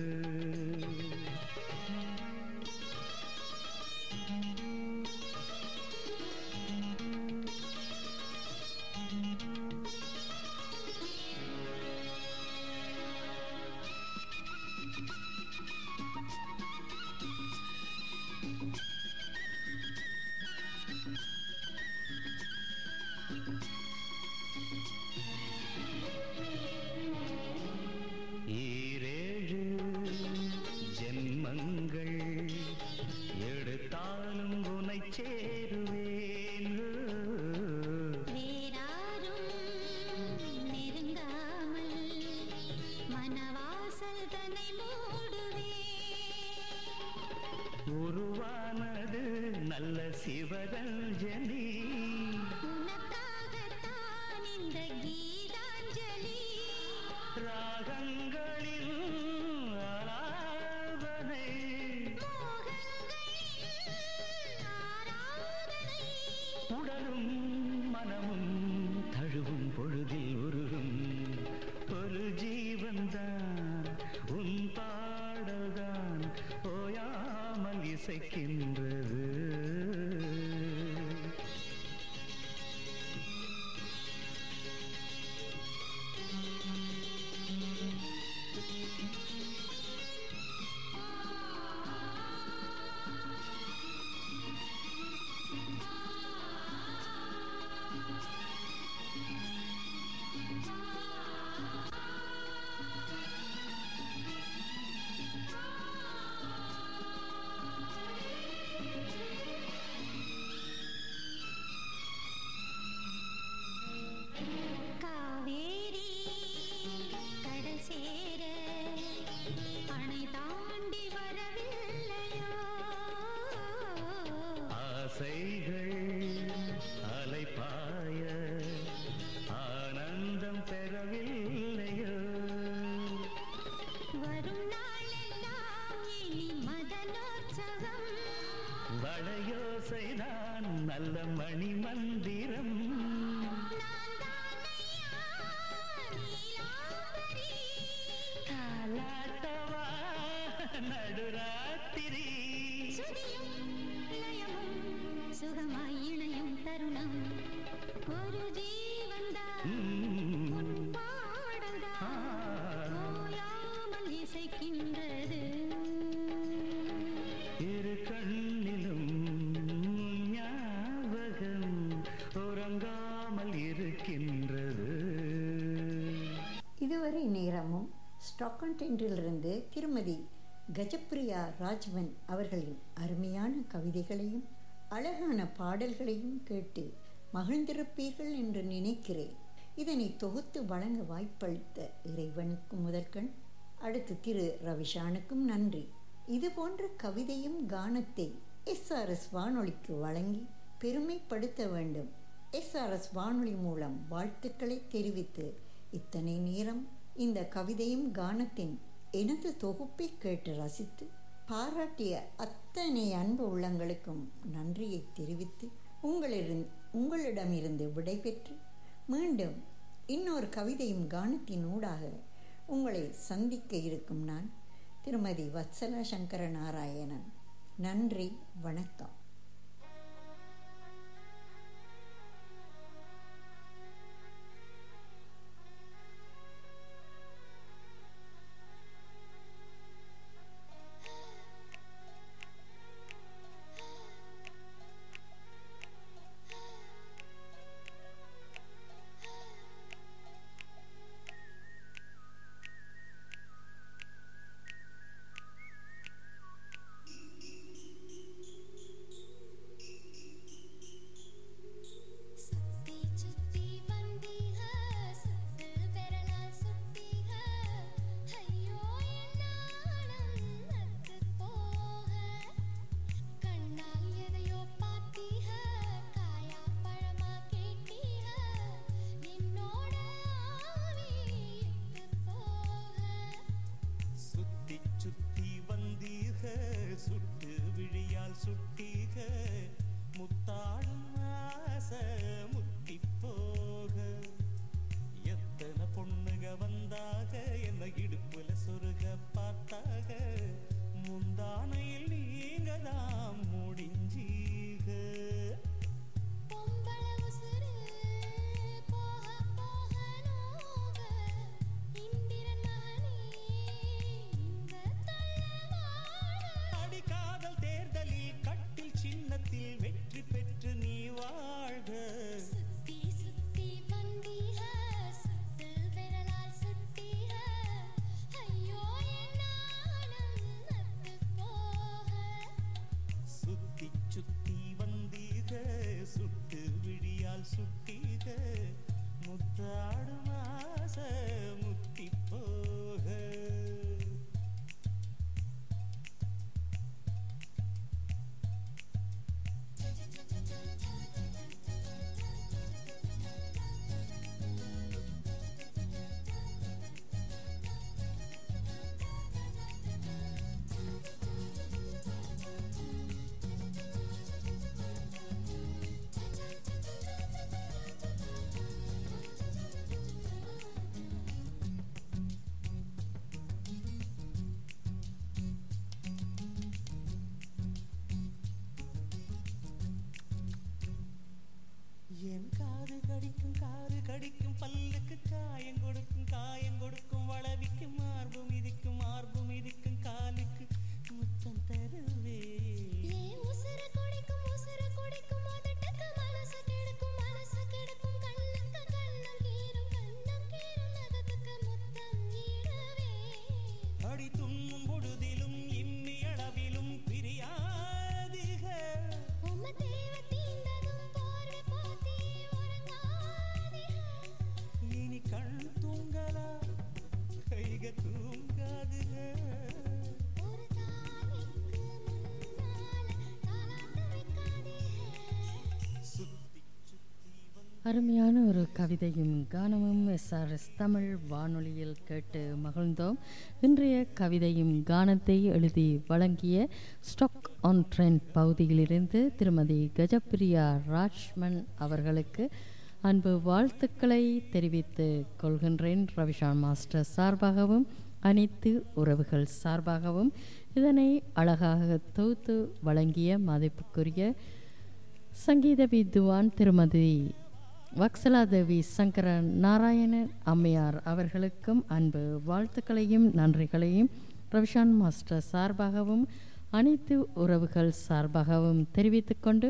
Speaker 6: ஈரேழு ஜென்மங்கள் எடுத்தாலும் உனை சேருவேன்
Speaker 2: வேறாரும் நெருங்காமல் மனவாசல் தன்னை மூடுவே
Speaker 6: உருவானது நல்ல சிவரஞ்சனி
Speaker 2: உனக்காகத்தான் இந்த கீதாஞ்சலி
Speaker 6: ராகங்களில் ஆலாபனை ஜீவன்தான் உன் பாடல்தான் ஓயாமல் இசைக்கின்றது
Speaker 2: காவேரி கடல் சேர அணை தாண்டி வரவில்லையோ
Speaker 6: ஆசைகள் அலைப்பாய ஆனந்தம் பெறவில்லையோ
Speaker 2: வரும் நாளெல்லாம் இனி மதனோற்சவம்
Speaker 6: வளையோசைதான் நல்ல மணி மந்திரம்
Speaker 2: நான் தானையா நீலாம்பரி
Speaker 6: தாலாட்டவா நடுராத்திரி
Speaker 2: சுதியும் லயமும் சுகமாய் இணையும் தருணம் ஒரு ஜீவன்தான்
Speaker 6: ம்.
Speaker 2: உன் பாடல்தான் ஓயாமல் இசைக்கின்றது
Speaker 6: இரு கண்ணிலும் ஞாபகம் உறங்காமல் இருக்கின்றது
Speaker 8: இதுவரை நேரமும் ஸ்டாக்கன்டென்றிலிருந்து திருமதி கஜப்பிரியா ராஜ்வன் அவர்களின் அருமையான கவிதைகளையும் அழகான பாடல்களையும் கேட்டு மகிழ்ந்திருப்பீர்கள் என்று நினைக்கிறேன் இதனை தொகுத்து வழங்க வாய்ப்பளித்த இறைவனுக்கு முதற்கண் அடுத்து திரு ரவிஷானுக்கும் நன்றி இது போன்ற கவிதையும் கானத்தை எஸ்ஆர்எஸ் வானொலிக்கு வழங்கி பெருமைப்படுத்த வேண்டும் எஸ்ஆர்எஸ் வானொலி மூலம் வாழ்த்துக்களை தெரிவித்து இத்தனை நேரம் இந்த கவிதையும் கானத்தின் எனது தொகுப்பை கேட்டு ரசித்து பாராட்டிய அத்தனை அன்பு உள்ளங்களுக்கும் நன்றியை தெரிவித்து உங்களிடம் உங்களிடமிருந்து விடைபெற்று மீண்டும் இன்னொரு கவிதையும் கானத்தின் ஊடாக உங்களை சந்திக்க இருக்கும் நான் திருமதி வத்சலா சங்கர நாராயணன் நன்றி வணக்கம்
Speaker 2: சுத்தி சுத்தி வந்தீக சுத்து பெறலால் சுத்தீக ஐயோ என்னாலும் நத்து போக கண்ணால் எதையோ பார்த்தீக காயா பழமா கேட்டீக என்னோட ஆவி இட்டு போக
Speaker 9: சுத்தி சுத்தி வந்தீக சுட்டு விழியால் சுட்டீக முத்தாடும் ஆசை முத்தி போக எத்தனை பொண்ணுக வந்தாக என்ன இடுப்புல சொருக பார்த்தாக முந்தானையில் நீங்க தான் முடிஞ்சீக
Speaker 2: பொம்பள உசுரு போக போக நோக இந்திரன் மகனே இந்த தள்ளவாழ
Speaker 9: அடி காதல் தேர்தலில் கட்டில் சின்னத்தில் வெற்றி பெற்று நீ வாழ்க
Speaker 2: சுத்தி சுத்தி வந்தீக சுத்து விரலால் சுட்டீக ஐயோ என்னாலும் நத்து போக
Speaker 9: கடிக்கும் பல்லுக்கு காயம் கொடுக்கும் காயம் கொடுக்கும் வளவிக்கும் மார்பு மிதிக்கும் மார்பு மிதிக்கும் காலுக்கு முத்தம் தருவே
Speaker 4: ஏன் உசுர குடிக்கும் உசுர குடிக்கும் உதட்டுக்கு மனசு கெடுக்கும் மனசு கெடுக்கும் கண்ணுக்கு கண்ணம் கீரும் கண்ணம் கீரும் நகத்துக்கு முத்தம் ஈடவே
Speaker 9: அடி துண்ணும் பொழுதிலும் இம்மி அளவிலும் பிரியாதிக
Speaker 4: உம்ம தேவ தீண்டதும் போர்வை போத்தி உறங்காதீங்க
Speaker 9: இனி கண் தூங்கலா கைக தூங்காதுக
Speaker 4: ஒரு தாலிக்கு முன்னால தாலாட்டு வைக்காதீங்க
Speaker 9: சுத்தி சுத்தி வந்து
Speaker 1: அருமையான ஒரு கவிதையும் கானமும் எஸ்ஆர்எஸ் தமிழ் வானொலியில் கேட்டு மகிழ்ந்தோம் இன்றைய கவிதையும் கானத்தை எழுதி வழங்கிய ஸ்டாக் ஆன் ட்ரெண்ட் பகுதியிலிருந்து திருமதி கஜப்பிரியா ராஜ்மன் அவர்களுக்கு அன்பு வாழ்த்துக்களை தெரிவித்து கொள்கின்றேன் ரவிஷான் மாஸ்டர் சார்பாகவும் அனைத்து உறவுகள் சார்பாகவும் இதனை அழகாக தொகுத்து வழங்கிய மதிப்புக்குரிய சங்கீத வித்வான் திருமதி வக்சலாதேவி சங்கர நாராயணன் அம்மையார் அவர்களுக்கும் அன்பு வாழ்த்துக்களையும் நன்றிகளையும் ரவிஷான் மாஸ்டர் சார்பாகவும் அனைத்து உறவுகள் சார்பாகவும் தெரிவித்துக்கொண்டு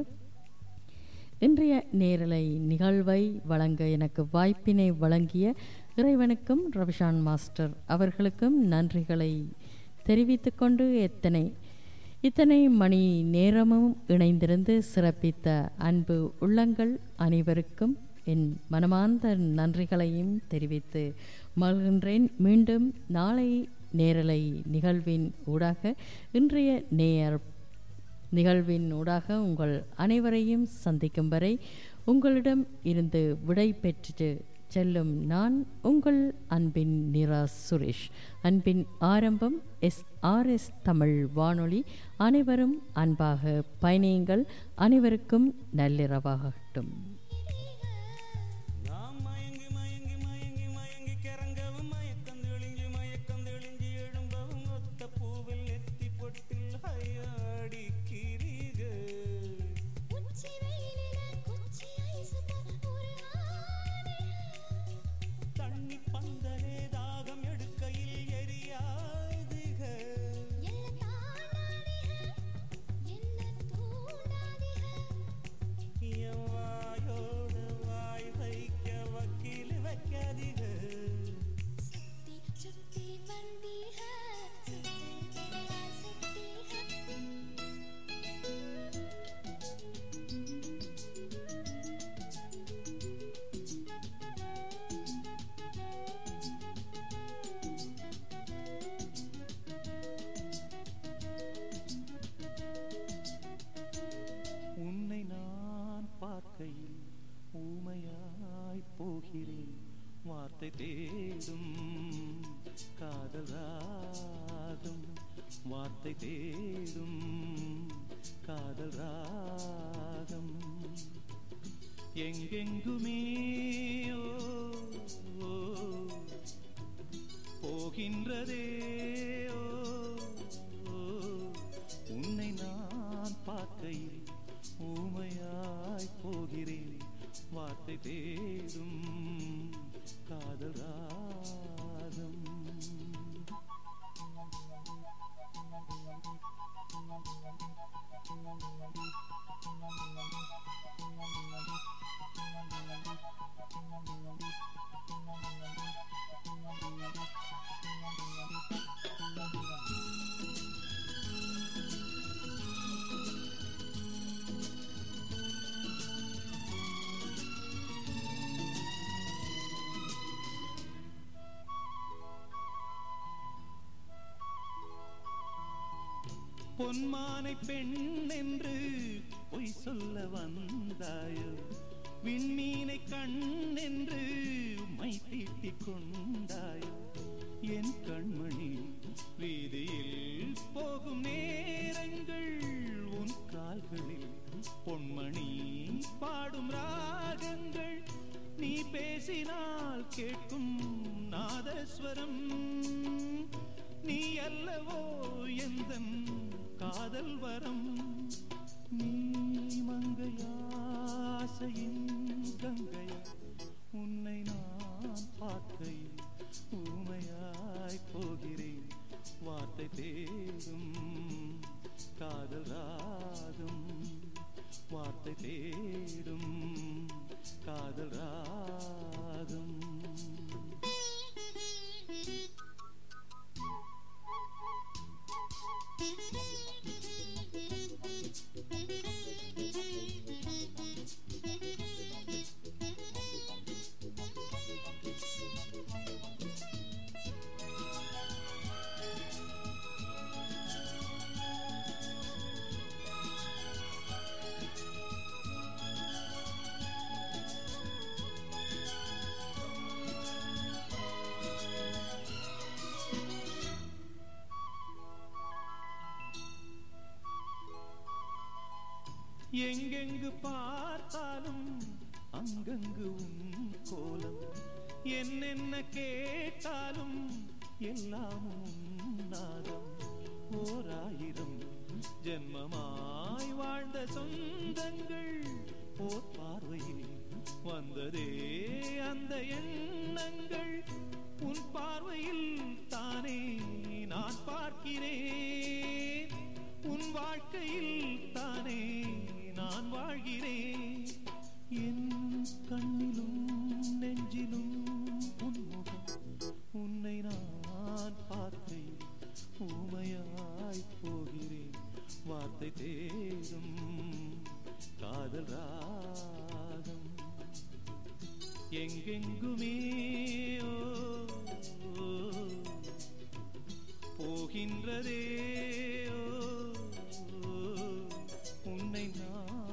Speaker 1: இன்றைய நேரலை நிகழ்வை வழங்க எனக்கு வாய்ப்பினை வழங்கிய இறைவனுக்கும் ரவிஷான் மாஸ்டர் அவர்களுக்கும் நன்றிகளை தெரிவித்துக்கொண்டு எத்தனை இத்தனை மணி நேரமும் இணைந்திருந்து சிறப்பித்த அன்பு உள்ளங்கள் அனைவருக்கும் என் மனமார்ந்த நன்றிகளையும் தெரிவித்து மகிழ்கின்றேன் மீண்டும் நாளை நேரலை நிகழ்வின் ஊடாக இன்றைய நேயர் நிகழ்வின் ஊடாக உங்கள் அனைவரையும் சந்திக்கும் வரை உங்களிடம் இருந்து விடை பெற்று செல்லும் நான் உங்கள் அன்பின் நிரா சுரேஷ் அன்பின் ஆரம்பம் எஸ் ஆர் எஸ் தமிழ் வானொலி அனைவரும் அன்பாக பயணியுங்கள் அனைவருக்கும் நள்ளிரவாகட்டும்
Speaker 9: நாம் மயங்கி மயங்கி மயங்கி மயங்கி கிறங்கவும் மயக்கம் தெளிஞ்சு மயக்கம் தெளிஞ்சு எழும்பவும் ஒத்த பூவில் நெத்தி பொட்டில் ஹையாடி கிரிக
Speaker 4: உச்சி வெயிலில குச்சி ஐசு போல் ஒரு ஆணி
Speaker 9: தண்ணி பந்தலே தாகம் எடுக்கையில் எரியாதுக
Speaker 4: எல்ல தாண்டாதீங்க என்ன தூண்டாதீங்க
Speaker 9: என் வாயோடு வாய் வைக்க வக்கீல் வைக்காதீக
Speaker 4: சுத்தி சுத்தி வந்தீக சுத்தி விரலா சுத்தீக
Speaker 6: உன்னை நான் பார்க்கையில் ஊமையாய் போகிறேன் வார்த்தை தேடும் காதல் ராகம் வார்த்தை தேடும் காதல் ராகம் எங்கெங்குமே ஓ, ஓ, போகின்றதே ஓ, ஓ, உன்னை நான் பார்க்கையில் ஊமையாய் போகிறேன் வார்த்தை தேடும் காதல் ராகம் பொன்மானை பெண் என்று பொய் சொல்ல வந்தாயோ விண்மீனை கண் என்று மை தீட்டிக் கொண்டாயோ என் கண்மணி வீதியில் போகும் நேரங்கள் உன் கால்களில் பொன்மணி பாடும் ராகங்கள் நீ பேசினால் கேட்கும் நாதஸ்வரம் நீ அல்லவோ எந்தன் காதல் வரம் நீ மங்கையாசையின் கங்கையா உன்னை தேடும் காதல் ராகம் வார்த்தை தேடும் காதல் ராகம் எங்கெங்கு பார்த்தாலும் அங்கங்கு உன் கோலம் என்னென்ன கேட்டாலும் எல்லாமும் உன் நாதம் ஓராயிரம் ஜென்மமாய் வாழ்ந்த சொந்தங்கள் ஓர் பார்வையில் வந்ததே அந்த எண்ணங்கள் உன் பார்வையில் தானே நான் பார்க்கிறேன் உன் வாழ்க்கையில் தானே நான் வாழ்கிறேன் என் கண்ணிலும் நெஞ்சிலும் உன்முகம் உன்னை நான் பார்க்கையில் ஊமையாய் போகிறேன் வார்த்தை தேடும் காதல் ராகம் எங்கெங்குமே ஓ, ஓ, போகின்றதே